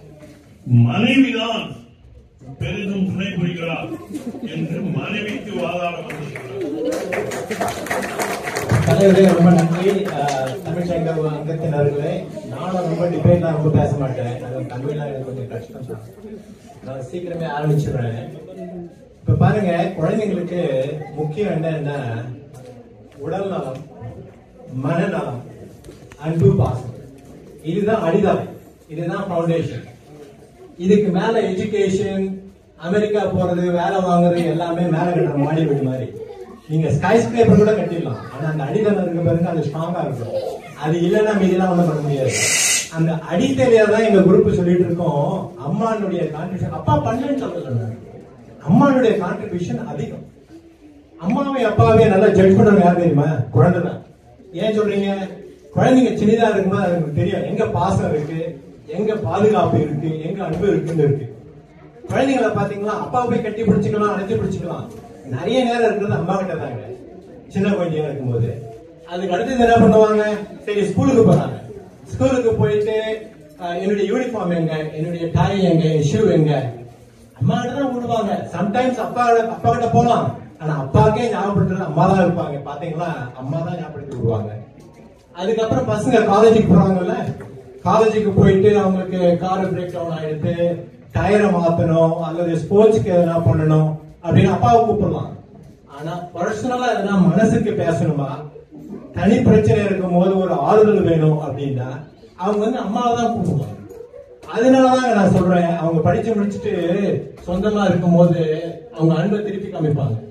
மனைவிதான் பெரிதும் துணை புரிகிறார் என்று மனைவிக்கு வாதாட வந்திருக்கிறார் தலைவரே ரொம்ப நன்றி அஹ், தமிழ்ச்சங்க அங்கத்தினர்களே நானும் ரொம்ப டிபேட்லாம் ரொம்ப பேச மாட்டேன் அது தமிழ்லாம் எனக்கு கொஞ்சம் கஷ்டம் தான் நான் சீக்கிரமே ஆரம்பிச்சிடுறேன் இப்ப பாருங்க குழந்தைங்களுக்கு முக்கியம் என்னன்னா உடல் நலம் மனநலம் அன்பு பாசம் இதுதான் அடித்தளம் இதுதான் ஃபவுண்டேஷன் இதுக்கு மேல எஜுகேஷன் அமெரிக்கா போறது வேலை வாங்குறது எல்லாமே மேல கட்டுற மாடி வீடு மாதிரி நீங்க ஸ்கை ஸ்கிரேப்பர் கூட கட்டிடலாம் ஆனா அந்த அடித்தளம் இருக்க பாருங்க அது ஸ்ட்ராங்கா இருக்கும் அது இல்லைன்னா மீதிலாம் ஒண்ணும் பண்ண முடியாது அந்த அடித்தலையா தான் எங்க குரூப் சொல்லிட்டு இருக்கோம் அம்மானுடைய கான்ட்ரிபியூஷன் அப்பா பண்ணுன்னு சொல்லல நான். அம்மானுடைய கான்ட்ரிபியூஷன் அதிகம் அம்மாவை அப்பாவே நல்லா ஜட்ஜ் பண்றவங்க யார் தெரியுமா குழந்தை தான் ஏன் சொல்றீங்க குழந்தைங்க சின்னதா இருக்கும்போது அதுக்கு தெரியும் எங்க பாசம் இருக்கு எங்க பாதுகாப்பு இருக்கு எங்க அன்பு இருக்குன்னு இருக்கு குழந்தைங்களை பாத்தீங்களா அப்பாவை போய் கட்டி பிடிச்சிக்கலாம் அணைச்சு பிடிச்சிக்கலாம் நிறைய நேரம் இருக்கிறது அம்மா கிட்ட தாங்க சின்ன குழந்தையா இருக்கும்போது அதுக்கு அடுத்தது என்ன பண்ணுவாங்க சரி ஸ்கூலுக்கு போறாங்க ஸ்கூலுக்கு போயிட்டு அஹ், என்னுடைய யூனிஃபார்ம் எங்க என்னுடைய டாய் எங்க ஷூ எங்க அம்மா கிட்ட தான் விடுவாங்க சம்டைம்ஸ் அப்பா அப்பா கிட்ட போலாம் ஆனா அப்பாக்கே ஞாபகப்படுத்துறது அம்மா தான் இருப்பாங்க பாத்தீங்களா அம்மா தான் ஞாபகப்படுத்தி விடுவாங்க அதுக்கப்புறம் பசங்க காலேஜுக்கு போறாங்கல்ல காலேஜுக்கு போயிட்டு அவங்களுக்கு கார் பிரேக் டவுன் ஆயிடுத்து டயரை மாத்தணும் அல்லது ஸ்போர்ட்ஸ்க்கு எதனா பண்ணணும் அப்படின்னு அப்பாவை கூப்பிடலாம் ஆனா பர்சனலா எதனா மனசுக்கு பேசணுமா தனி பிரச்சனை இருக்கும் போது ஒரு ஆறுதல் வேணும் அப்படின்னா அவங்க வந்து அம்மாவை தான் கூப்பிடுவாங்க அதனாலதான் நான் சொல்றேன் அவங்க படிச்சு முடிச்சுட்டு சொந்தமா இருக்கும்போது அவங்க அன்பை திருப்பி காமிப்பாங்க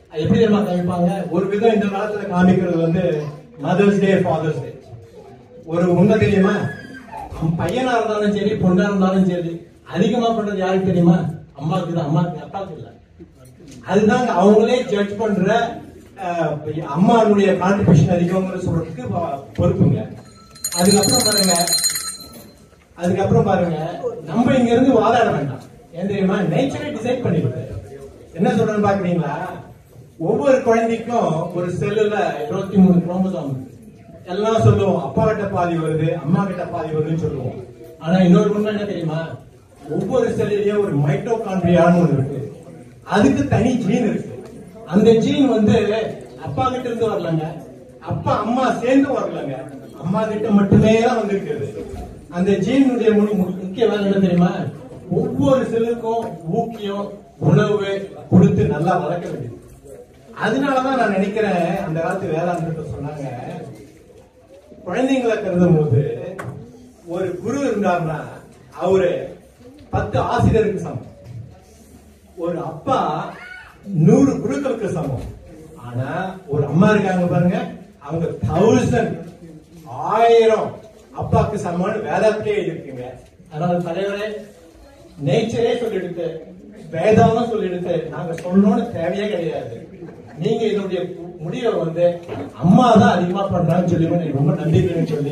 அது எப்படி தெரியுமா காமிப்பாங்க ஒரு விதம் இந்த காலத்துல காமிக்கிறது வந்து மதர்ஸ் டே ஃபாதர்ஸ் டே ஒரு உண்மை தெரியுமா அவன் பையனா இருந்தாலும் சரி பொண்ணா இருந்தாலும் சரி அதிகமா பண்றது யாருக்கு தெரியுமா அம்மாவுக்கு தான் அம்மாவுக்கு அப்பாவுக்கு இல்ல அதுதான் அவங்களே ஜட்ஜ் பண்ற அஹ், அம்மாவுடைய கான்ட்ரிபியூஷன் அதிகம்னு சொல்றதுக்கு ப- பொறுப்புங்க அதுக்கப்புறம் பாருங்க அதுக்கப்புறம் பாருங்க நம்ம இங்க இருந்து வாதாட வேண்டாம் ஏன் தெரியுமா நேச்சரே டிசைட் பண்ணிருக்கு என்ன சொல்றேன்னு பாக்குறீங்களா ஒவ்வொரு குழந்தைக்கும் ஒரு செல்லுல இருபத்தி மூணு குரோமோசோம் இருக்கு எல்லாம் சொல்லுவோம் அப்பா கிட்ட பாதி வருது அம்மா கிட்ட பாதி வருதுன்னு சொல்லுவோம் ஆனா இன்னொரு உண்மை என்ன தெரியுமா ஒவ்வொரு செல்லுலயும் ஒரு மைட்டோகாண்ட்ரியான்னு ஒண்ணு இருக்கு அதுக்கு தனி ஜீன் இருக்கு அந்த ஜீன் வந்து அப்பா கிட்ட இருந்து வரலங்க அப்பா அம்மா சேர்ந்து வரலங்க அம்மா கிட்ட மட்டுமே தான் வந்திருக்குது அந்த ஜீனுடைய மு- மு- முக்கிய வேலை என்ன தெரியுமா ஒவ்வொரு செல்லுக்கும் ஊக்கியம் உணவு கொடுத்து நல்லா வளர்க்க வேண்டியது அதனாலதான் நான் நினைக்கிறேன் அந்த காலத்து வேளாண்மை சொன்னாங்க குழந்தைங்களை கருதும் போது ஒரு குரு இருந்தார்னா அவரு பத்து ஆசிரியருக்கு சமம் ஒரு அப்பா நூறு குருக்களுக்கு சமம் ஆனா ஒரு அம்மா இருக்காங்க பாருங்க அவங்க தௌசண்ட் ஆயிரம் அப்பாக்கு சமம்னு வேதத்திலே இருக்குங்க அதனால தலைவரே நேச்சரே சொல்லிடுத்து வேதாவும் சொல்லிடுத்து நாங்க சொல்லணும்னு தேவையே கிடையாது நீங்க இதனுடைய முடிவை வந்து அம்மா தான் அதிகமா பண்றான்னு சொல்லி எனக்கு ரொம்ப நம்பிக்கைன்னு சொல்லி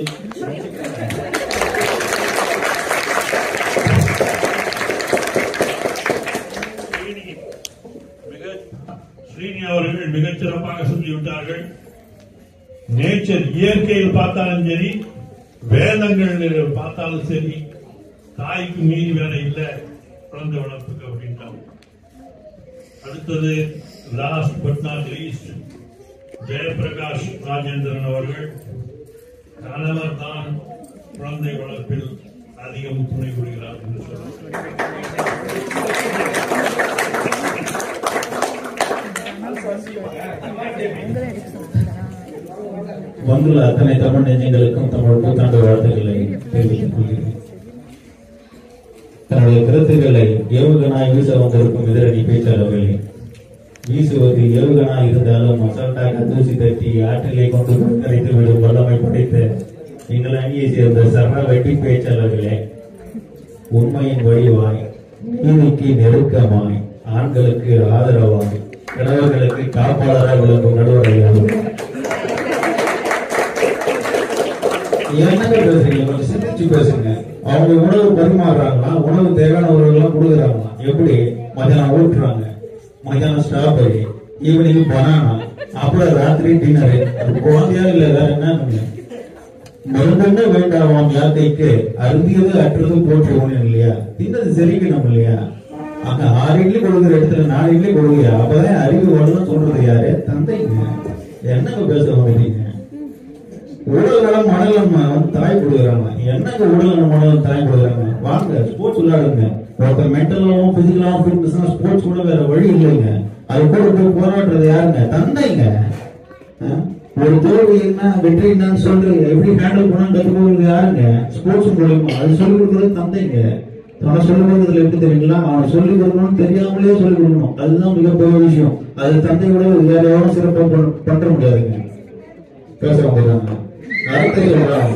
ஸ்ரீனி மிக ஸ்ரீனி அவர்கள் மிகச் சிறப்பாக சொல்லிவிட்டார்கள் நேச்சர் இயற்கையில் பார்த்தாலும் சரி வேதங்கள் பார்த்தாலும் சரி தாய்க்கு மீறி வேலை இல்லை குழந்தை வளர்ப்புக்கு அப்படின்ட்டாங்க அடுத்தது last but not least Jayaprakash Rajendran அவர்கள் கணவர் தான் குழந்தை வளர்ப்பில் அதிகம் துணை புரிகிறார் என்று சொல்றார் வந்துள்ள அத்தனை தமிழ் நெஞ்சங்களுக்கும் தமிழ் புத்தாண்டு வாழ்த்துக்களை தெரிவித்துக் கொள்கிறேன் தன்னுடைய கருத்துக்களை ஏவுகணாய் வீச வந்திருக்கும் எதிரணி பேச்சாளர்களே வீசுவது ஏவுகணாய் இருந்தாலும் அசால்ட்டாக தூசி தட்டி ஆற்றிலே கொண்டு போய் கரைத்து விடும் வல்லமை படைத்த எங்கள் அணியை சேர்ந்த சரண வெட்டி பேச்சாளர்களே உண்மையின் வடிவாய் நீதிக்கு நெருக்கமாய் ஆண்களுக்கு ஆதரவாய் கிழவர்களுக்கு காப்பாளராக விளங்கும் நடுவரையாகும் என்னங்க பேசுறீங்க கொஞ்சம் சிந்திச்சு பேசுங்க அவங்க உணவு பரிமாறுறாங்களா உணவு தேவையானவர்கள் கொடுக்குறாங்களா எப்படி மத்தியானம் ஊட்டுறாங்க மத்தியானம் ஸ்ட்ராபெரி ஈவினிங் பனானா அப்புறம் ராத்திரி டின்னரு அது குழந்தையா இல்ல வேற என்ன மருந்தமே வேண்டாமாம் யாக்கைக்கு அருந்தியது அற்றது போற்று ஒண்ணு இல்லையா தின்னது செரிக்கணும் இல்லையா அங்க ஆறு இட்லி கொடுக்குற இடத்துல நாலு இட்லி கொடுக்கலையா அப்பதான் அறிவு வரணும்னு சொல்றது யாரு தந்தைங்க என்னங்க பேச வந்தீங்க உடல் நலம் மனநலம் வந்து தாய் கொடுக்குறாங்க என்னங்க உடல் நலம் மனநலம் தாய் கொடுக்குறாங்க வாங்க ஸ்போர்ட்ஸ் விளையாடுங்க ஒருத்தர் மென்டலாவும் பிசிக்கலாவும் ஃபிட்னஸ்னா ஸ்போர்ட்ஸ் கூட வேற வழி இல்லைங்க அது கூட போய் போராடுறது யாருங்க தந்தைங்க ஆ? ஒரு தோல்வி என்ன வெற்றி என்னன்னு சொல்லி எப்படி ஹேண்டில் பண்ணணும் கத்துக்கிறது யாருங்க ஸ்போர்ட்ஸ் மூலயமா அது சொல்லிக் கொடுக்கறது தந்தைங்க அவனை சொல்லிக் கொடுக்கறதுல எப்படி தெரியுங்களா அவனை சொல்லிக் கொடுக்கணும்னு தெரியாமலே சொல்லிக் கொடுக்கணும் அதுதான் மிகப்பெரிய விஷயம் அது தந்தையோட வேற யாரும் சிறப்பாக பண்ண- பண்ண முடியாதுங்க பேச வந்துடுறாங்க அடுத்த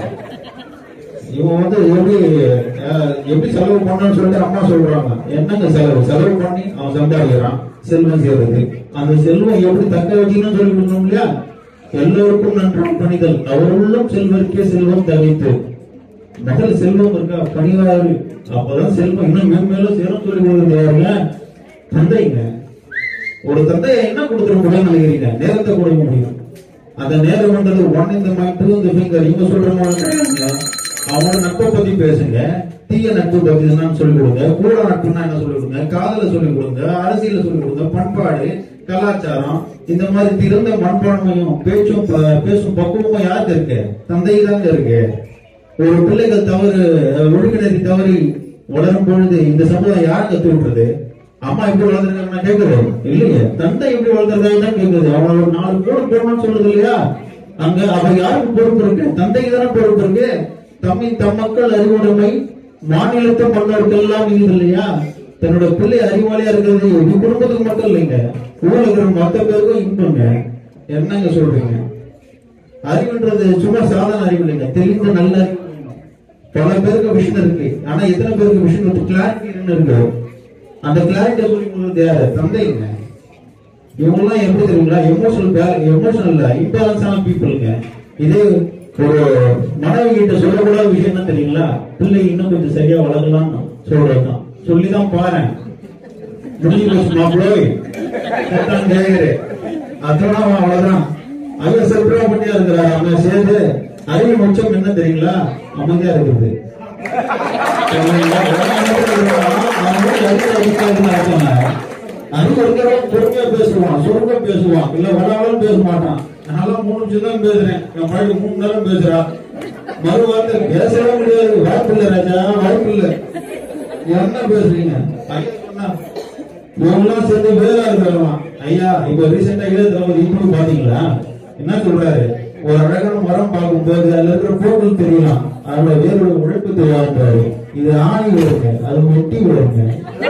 இவன் வந்து எப்படி அஹ், எப்படி செலவு பண்ணணும்னு சொல்லிட்டு அம்மா சொல்றாங்க என்னங்க செலவு செலவு பண்ணி அவன் சம்பாதிக்கிறான் செல்வம் சேர்றது அந்த செல்வம் எப்படி தக்க வச்சுக்கணும்னு சொல்லி கொடுக்கணும் இல்லையா எல்லோருக்கும் நன்றாம் பணிதல் அவருள்ளும் செல்வருக்கே செல்வம் தவித்து முதல் செல்வம் இருக்கா பணிவாரு அப்பதான் செல்வம் இன்னும் மேன்மேலும் சேரும் சொல்லி கொடுக்குறது யாருங்க தந்தைங்க ஒரு தந்தையை என்ன கொடுத்துட முடியும் நினைக்கிறீங்க நேரத்தை கொடுக்க முடியும் அந்த நேரம்ன்றது ஒன் இந்த மைண்ட் டூ இந்த ஃபிங்கர் இவங்க சொல்ற மாதிரி அவங்களோட நட்பை பத்தி பேசுங்க தீய நட்பு பத்தி என்னன்னு சொல்லிக் கொடுங்க கூட நட்புனா என்ன சொல்லிக் கொடுங்க காதல சொல்லிக் கொடுங்க அரசியல சொல்லிக் கொடுங்க பண்பாடு கலாச்சாரம் இந்த மாதிரி திறந்த மண்பான்மையும் பேச்சும் ப- பேசும் பக்குவமும் யாருக்கு இருக்கு தந்தை தாங்க இருக்கு ஒரு பிள்ளைகள் தவறு ஒழுங்கினரி தவறி வளரும் பொழுது இந்த சமுதாயம் யார் கத்து விட்டுறது அம்மா எப்படி வளர்ந்துருக்காங்க கேக்குறது இல்லையே தந்தை எப்படி வளர்ந்துருக்காங்க தான் கேக்குது அவன் ஒரு நாலு கூட போடணும்னு சொல்றது இல்லையா அங்க அவ யாருக்கு பொறுப்பு இருக்கு தந்தைக்கு தானே பொறுப்பு இருக்கு தம்மின் தம் மக்கள் அறிவுடைமை மாநிலத்து மன்னருக்கு எல்லாம் இது இல்லையா தன்னோட பிள்ளை அறிவாளியா இருக்கிறது எங்க குடும்பத்துக்கு மட்டும் இல்லைங்க ஊர்ல இருக்கிற மொத்த பேருக்கும் இன்பங்க என்னங்க சொல்றீங்க அறிவுன்றது சும்மா சாதாரண அறிவு இல்லைங்க தெளிந்த நல்ல அறிவு வேணும். பல பேருக்கு விஷயம் இருக்கு ஆனா எத்தனை பேருக்கு விஷயம் இருக்கு கிளாரிட்டி இருக்கு அந்த கிளாரிட்டி சொல்லி கொடுக்குறது யாரு தந்தைங்க இவங்கெல்லாம் எப்படி தெரியுங்களா எமோஷனல் எமோஷனல் இம்பேலன்ஸான பீப்புளுங்க இதே ஒரு மனைவி கிட்ட சொல்லக்கூடாத விஷயம் என்ன தெரியுங்களா பிள்ளை இன்னும் கொஞ்சம் சரியா வளரலாம் சொல்றதுதான் சொல்லிதான் பாரு முடிஞ்சு போச்சு மாப்பிள்ளோய் கேட்டான் கேக்குறேன் அதோட அவன் அவ்வளவுதான் அவன் செல்ஃபா பண்ணியா இருக்கிறார் அவன் சேர்ந்து அறிவு மொச்சம் என்ன தெரியுங்களா அமைதியா இருக்குது அறிவு இருக்கிறவன் பொறுமையா பேசுவான் சுருங்க பேசுவான் இல்ல வடாலும் பேச மாட்டான் அதனால மூணு நிமிஷம் தான் பேசுறேன் என் மழைக்கு மூணு நேரம் பேசுறா மறு வார்த்தை பேசவே முடியாது வாய்ப்பு இல்ல ராஜா வாய்ப்பு இல்ல என்ன பேசுறீங்க ஐயா சொன்னா இவங்கெல்லாம் சேர்ந்து வேலை இருக்கிறவன் ஐயா இப்ப ரீசெண்டா இளைய தளபதி இப்படி பாத்தீங்களா என்ன சொல்றாரு ஒரு அழகான மரம் பார்க்கும்போது அதுல இருக்கிற பூக்கள் தெரியலாம் அதோட வேரோட உழைப்பு தெரியாதுன்றாரு இது ஆணி விடுங்க அது வெட்டி விடுங்க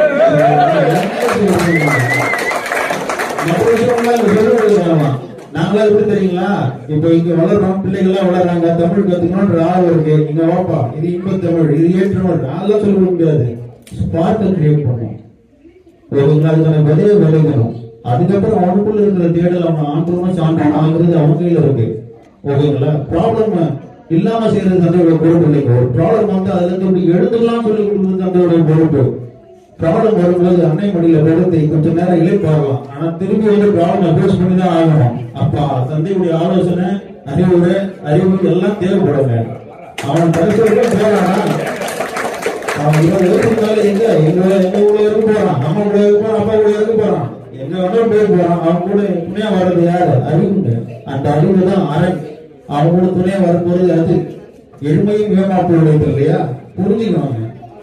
மற்ற விஷயம்லாம் இங்க சொல்ல முடியாது நாங்களா எப்படி தெரியுங்களா இப்ப இங்க வளர்றோம் பிள்ளைகள்லாம் வளர்றாங்க தமிழ் கத்துக்கணும்ன்ற ஆர்வம் இருக்கு இங்க வாப்பா இது இன்பத் தமிழ் இது ஏற்றமிழ் அதெல்லாம் சொல்ல முடியாது ஸ்பார்க்கை கிரியேட் பண்ணும் ஓகேங்களா அதுக்கான விதையை விதைக்கணும் அதுக்கப்புறம் அவனுக்குள்ள இருக்கிற தேடல் அவன் ஆண்டவனும் சான்றான் ஆகுறது அவன் கையில இருக்கு ஓகேங்களா ப்ராப்ளம் இல்லாம செய்யறது தந்தையோட பொறுப்பு இல்லைங்க ஒரு ப்ராப்ளம் வந்து அதுல இருந்து இப்படி எடுத்துலாம் சொல்லி கொடுக்குறது தந்தையோட பொறுப்பு ப்ராப்ளம் வரும்போது அன்னை மடியில படுத்து கொஞ்ச நேரம் இழைப்பாகலாம் ஆனா திரும்பி வந்து ப்ராப்ளம் அட்ரஸ் பண்ணி தான் ஆகணும் அப்பா தந்தையுடைய ஆலோசனை அறிவுரை அறிவு எல்லாம் தேவைப்படுங்க அவன் பரிசோதனை போறானா அவன் இவன் எதிர்த்தாலும் எங்க எங்க எங்க ஊர்ல இருக்க போறான் நம்ம கூட இருக்க போறான் அப்பா கூட இருக்க போறான் எங்க வேணாலும் போய் போறான் அவன் கூட துணையா வர்றது யாரு அறிவுங்க அந்த அறிவு தான் அரண் அவன் கூட துணையா வரப்போறது அது எளிமையும் ஏமாப்பு உடையது இல்லையா புரிஞ்சுக்கணும்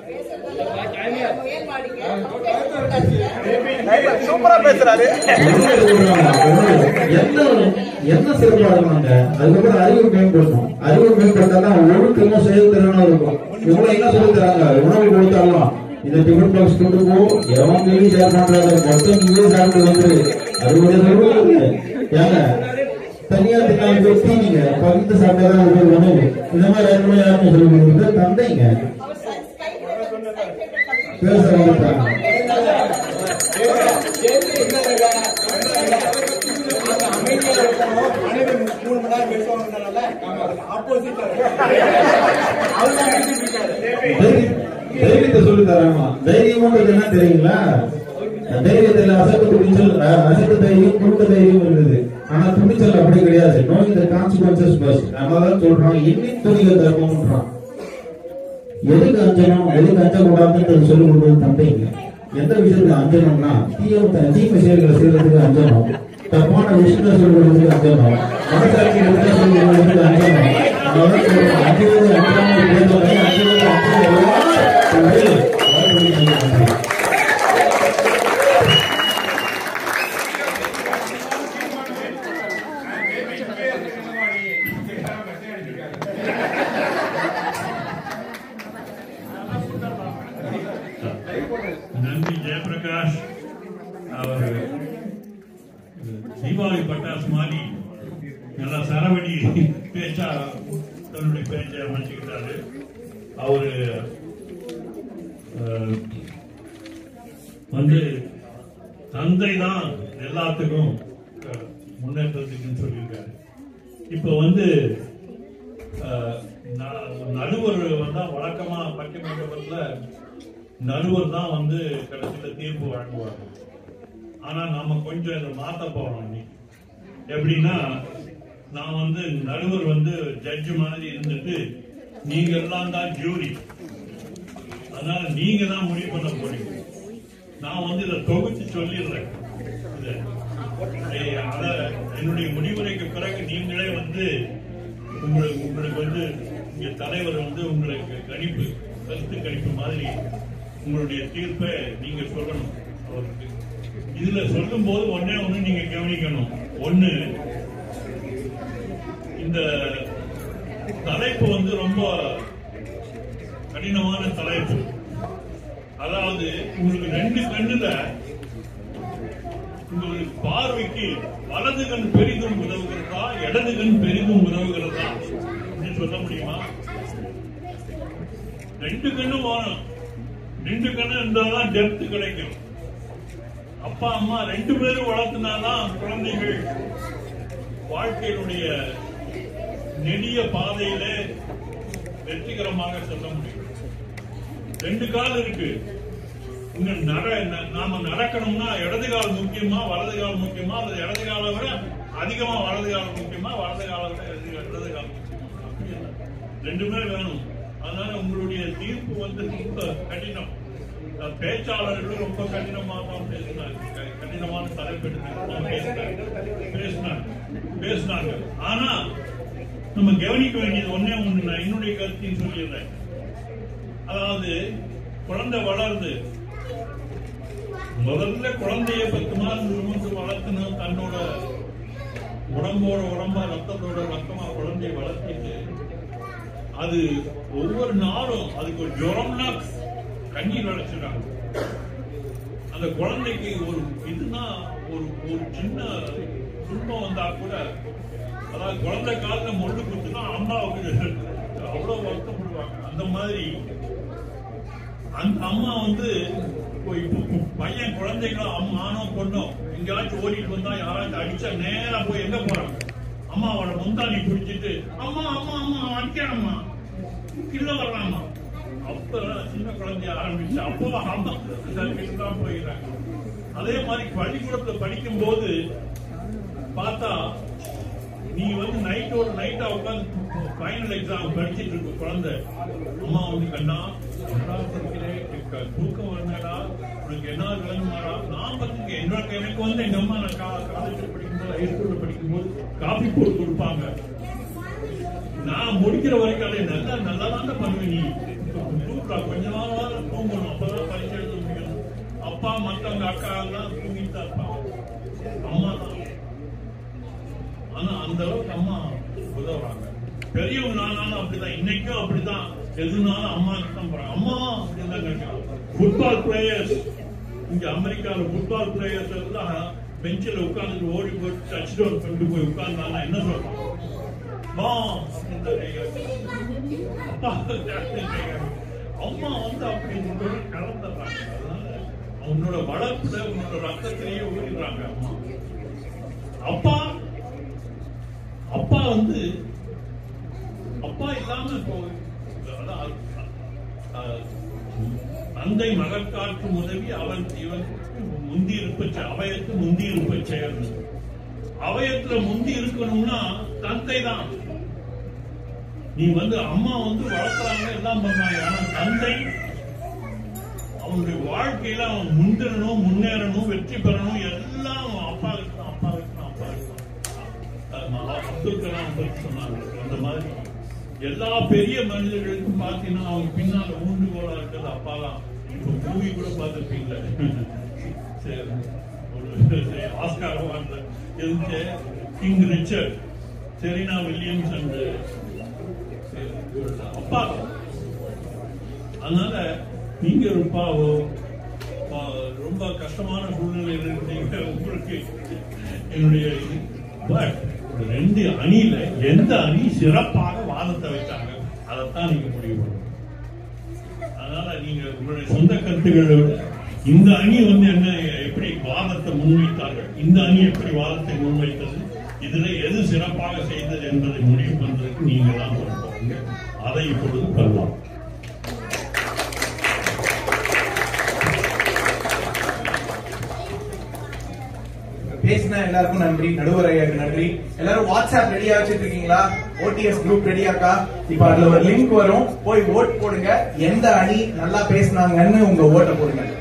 சூப்பரா பேசுறாரு என்ன என்ன செயல்பாடுனாங்க அதுக்கப்புறம் அறிவு மேம்படணும் அறிவு மேம்பட்டாதான் ஒழுக்கமும் செயல்திறனும் இருக்கும் இவங்க என்ன சொல்லி தராங்க உணவு கொடுத்தாலும் இந்த டிஃபன் பாக்ஸ் கொண்டு போ எவன் கையும் ஷேர் பண்றாங்க மொத்தம் நீயே சாப்பிட்டு வந்துரு அது ஒரு சொல்லுவாங்க ஏங்க தனியா தின்னாலும் வெட்டி நீங்க பகிர்ந்து சாப்பிட்டதான் ஒரு உணவு இந்த மாதிரி யாருமே யாருமே சொல்லி கொடுக்குறது தந்தைங்க பேச வந்துட்டாங்க தைரி- தைரியத்தை சொல்லி தராமா தைரியம்ன்றது என்ன தெரியுங்களா தைரியத்துல அசத்து துணிச்சல் அஹ், அசத்து தைரியம் குடுக்க தைரியம் இருக்குது ஆனா துணிச்சல் அப்படி கிடையாது நோய் இந்த கான்சிக்வன்சஸ் பஸ் அதனாலதான் சொல்றான் எண்ணின் துணிக தர்மம்ன்றான் எதுக்கு அஞ்சணும் எதுக்கு அஞ்சக்கூடாதுன்றது சொல்லி கொடுக்குறது தந்தைங்க எந்த விஷயத்துக்கு அஞ்சணும்னா தீய தீமை செயல்களை செய்யறதுக்கு அஞ்சணும் தப்பான விஷயத்தை சொல்லி கொடுக்கறதுக்கு அஞ்சணும் மனசாட்சி எடுத்து சொல்லி கொடுக்கறதுக்கு அஞ்சணும் அதனால சொல்றேன், அஞ்சுவது அஞ்சாமல் பேசுவதை அஞ்சுவது அஞ்சுவது எல்லாம் நன்றி ஜெயபிரகாஷ் அவர் தீபாவளி பட்டாசு மாதிரி நல்லா சரவடி பேச்சா தன்னுடைய பேச்சை அமைச்சுக்கிட்டாரு அவரு அஹ், வந்து தந்தை தான் எல்லாத்துக்கும் அஹ், முன்னேற்றத்துக்குன்னு சொல்லியிருக்காரு இப்போ வந்து அஹ், ந- நடுவர் வந்தா வழக்கமா பட்டிமன்றத்துல நடுவர் தான் வந்து கடைசியில தீர்ப்பு வழங்குவாங்க ஆனா நாம கொஞ்சம் இதை மாத்த போறோம் இன்னைக்கு எப்படின்னா நான் வந்து நடுவர் வந்து ஜட்ஜ் மாதிரி இருந்துட்டு நீங்க எல்லாம் தான் ஜூரி அதனால நீங்க தான் முடிவு பண்ண போறீங்க நான் வந்து இதை தொகுத்து சொல்லிடுறேன் இதை. ஏய், அத என்னுடைய முடிவுரைக்கு பிறகு நீங்களே வந்து உங்களுக்கு உங்களுக்கு வந்து இங்க தலைவர் வந்து உங்களுக்கு கணிப்பு கருத்து கணிப்பு மாதிரி உங்களுடைய தீர்ப்பை நீங்க சொல்லணும் அவருக்கு இதுல சொல்லும் போது ஒன்னே ஒண்ணு நீங்க கவனிக்கணும் ஒண்ணு இந்த தலைப்பு வந்து ரொம்ப கடினமான தலைப்பு அதாவது உங்களுக்கு ரெண்டு கண்ணுல உங்களுக்கு பார்வைக்கு வலது கண் பெரிதும் உதவுகிறதா இடது கண் பெரிதும் உதவுகிறதா அப்படின்னு சொல்ல முடியுமா ரெண்டு கண்ணும் வேணும் ரெண்டு கண்ணு இருந்தாதான் டெப்த் கிடைக்கும் அப்பா அம்மா ரெண்டு பேரும் வளர்த்தினாதான் குழந்தைகள் வாழ்க்கையினுடைய நெடிய பாதையிலே வெற்றிகரமாக செல்ல முடியும் ரெண்டு கால் இருக்கு இங்க நட ந- நாம நடக்கணும்னா இடது கால் முக்கியமா வலது கால் முக்கியமா அல்லது இடது காலை விட அதிகமா வலது கால் முக்கியமா வலது காலை விட இடது இடது கால் முக்கியமா அப்படி இல்லை. ரெண்டுமே வேணும் அதனால உங்களுடைய தீர்ப்பு வந்து ரொம்ப கடினம் அஹ் பேச்சாளர்கள் ரொம்ப கடினமாக தான் பேசினாங்க க- கடினமான தலைப்பெடுத்து பேசினாங்க பேசினாங்க பேசினாங்க ஆனா நம்ம கவனிக்க வேண்டியது ஒண்ணே ஒண்ணு நான் என்னுடைய கருத்தையும் சொல்லிடுறேன் அதாவது குழந்தை வளருது முதல்ல குழந்தைய பத்து மாதம் சுமந்து வளர்த்தணும் தன்னோட உடம்போட உடம்பா ரத்தத்தோட ரத்தமா குழந்தைய வளர்த்திட்டு அது ஒவ்வொரு நாளும் அதுக்கு ஒரு ஜுரம்னா கண்ணீர் வளைச்சிடாங்க அந்த குழந்தைக்கு ஒரு இதுனா ஒரு ஒரு சின்ன துன்பம் வந்தா கூட அதாவது குழந்தை காலத்துல முள்ளு குத்துனா அம்மாவுக்கு அவ்வளவு வருத்தப்படுவாங்க அந்த மாதிரி அந்த அம்மா வந்து இப்போ இப்போ பையன் குழந்தைகளும் அம்மானோ பொண்ணோ எங்கேயாச்சும் ஓடிட்டு வந்தா யாராச்சும் அடிச்சா நேரா போய் எங்க போறாங்க அம்மாவோட முந்தானி பிடிச்சிட்டு அம்மா அம்மா அம்மா அடிக்கணும்மா கிள்ள வரலாமா அப்ப சின்ன குழந்தைய ஆரம்பிச்சு அப்போ அம்மா தான் போயிடுறாங்க அதே மாதிரி பள்ளிக்கூடத்துல படிக்கும் போது பார்த்தா நீ வந்து நைட்டோட நைட்டா உட்காந்து ஃபைனல் எக்ஸாம் படிச்சிட்டு இருக்க குழந்தை அம்மா வந்து கண்ணா என்னடா படிக்கிறே? எனக்கு தூக்கம் வரலடா உனக்கு என்ன விளங்குமாடா நான் பார்த்துக்க என்னோட எனக்கு வந்து எங்க அம்மா நான் காலேஜ் படிக்கும்போது ஹைஸ்கூல்ல படிக்கும்போது காபி போட்டு கொடுப்பாங்க நான் முடிக்கிற வரைக்கும் அதை நல்லா நல்லா தான் பண்ணுவேன் நீ தூக்குறா கொஞ்ச நாள் தூங்கணும் அப்பதான் பரிசு எழுத முடியும் அப்பா மத்தவங்க அக்கா எல்லாம் தூங்கிட்டு தான் இருப்பாங்க அம்மா தான் ஆனா அந்த அளவுக்கு அம்மா உதவுறாங்க பெரியவங்க நானாலும் அப்படிதான் இன்னைக்கும் அப்படிதான் எதுனாலும் அம்மா கிட்ட போறாங்க அம்மா அப்படின்னு தான் கேட்கிறாங்க ஃபுட்பால் பிளேயர்ஸ் இங்க அமெரிக்கால ஃபுட்பால் பிளேயர்ஸ் எல்லாம் பெஞ்சில் உட்கார்ந்துட்டு ஓடி போய் டச் டவுன் பண்ணிட்டு போய் உட்கார்ந்தாங்கன்னா என்ன சொல்றாங்க மா அப்படின்னு தான் கேட்கிறாங்க. அப்பா கேட்கிறாங்க. அம்மா வந்து அப்படி உங்களோட கலந்துடுறாங்க அதனால உன்னோட வளர்ப்புல உன்னோட ரத்தத்திலேயே ஊறிடுறாங்க அம்மா அப்பா அப்பா வந்து அப்பா இல்லாம இப்போ அதான், அஹ், தந்தை மகற்காற்றும் உதவி அவன் இவன் முந்தி இருப்ப அவையத்து முந்தி இருப்ப செயல் அவயத்துல முந்தி இருக்கணும்னா தந்தை தான் நீ வந்து அம்மா வந்து வளர்க்குறாங்க எல்லாம் பண்ணாங்க ஆனா தந்தை அவனுடைய வாழ்க்கையில அவன் முந்திரணும் முன்னேறணும் வெற்றி பெறணும் எல்லாம் அவன் அப்பா இருக்கணும் அப்பா இருக்கணும் அப்பா இருக்கணும் அஹ் மகா- அப்துல் கலாம் பற்றி சொன்னாங்க அந்த மாதிரி எல்லா பெரிய மனிதர்களுக்கும் பார்த்தீங்கன்னா அவங்க பின்னால ஊண்டுகோலா இருக்கிறது அப்பா தான் இப்போ மூவி கூட பார்த்துருப்பீங்களே சரி ஒரு ஆஸ்கார் அவார்ட்ல இருந்துச்சு King Richard Serena Williams and அப்பா அதனால நீங்க ரொம்பவோ ரொம்ப கஷ்டமான சூழ்நிலையில் இருக்கீங்க உங்களுக்கு என்னுடைய இது பட் ரெண்டு அணியில எந்த அணி சிறப்பாக வாதத்தை வச்சாங்க அதைத்தான் நீங்க முடிவு பண்ணணும் அதனால நீங்க உங்களுடைய சொந்த கருத்துக்களை விட இந்த அணி வந்து என்ன எப்படி வாதத்தை முன்வைத்தார்கள் இந்த அணி எப்படி வாதத்தை முன்வைத்தது இதுல எது சிறப்பாக செய்தது என்பதை முடிவு பண்றதுக்கு நீங்க தான் பொறுப்பாங்க அதை இப்பொழுது பெறலாம் பேசின எல்லாருக்கும் நன்றி நடுவர் ஐயாக்கு நன்றி எல்லாரும் வாட்ஸ்அப் ரெடியா வச்சிட்டு இருக்கீங்களா ஓடிஎஸ் குரூப் ரெடியாக்கா இப்ப அதுல ஒரு லிங்க் வரும் போய் ஓட் போடுங்க எந்த அணி நல்லா பேசுனாங்கன்னு உங்க ஓட்டை போடுங்க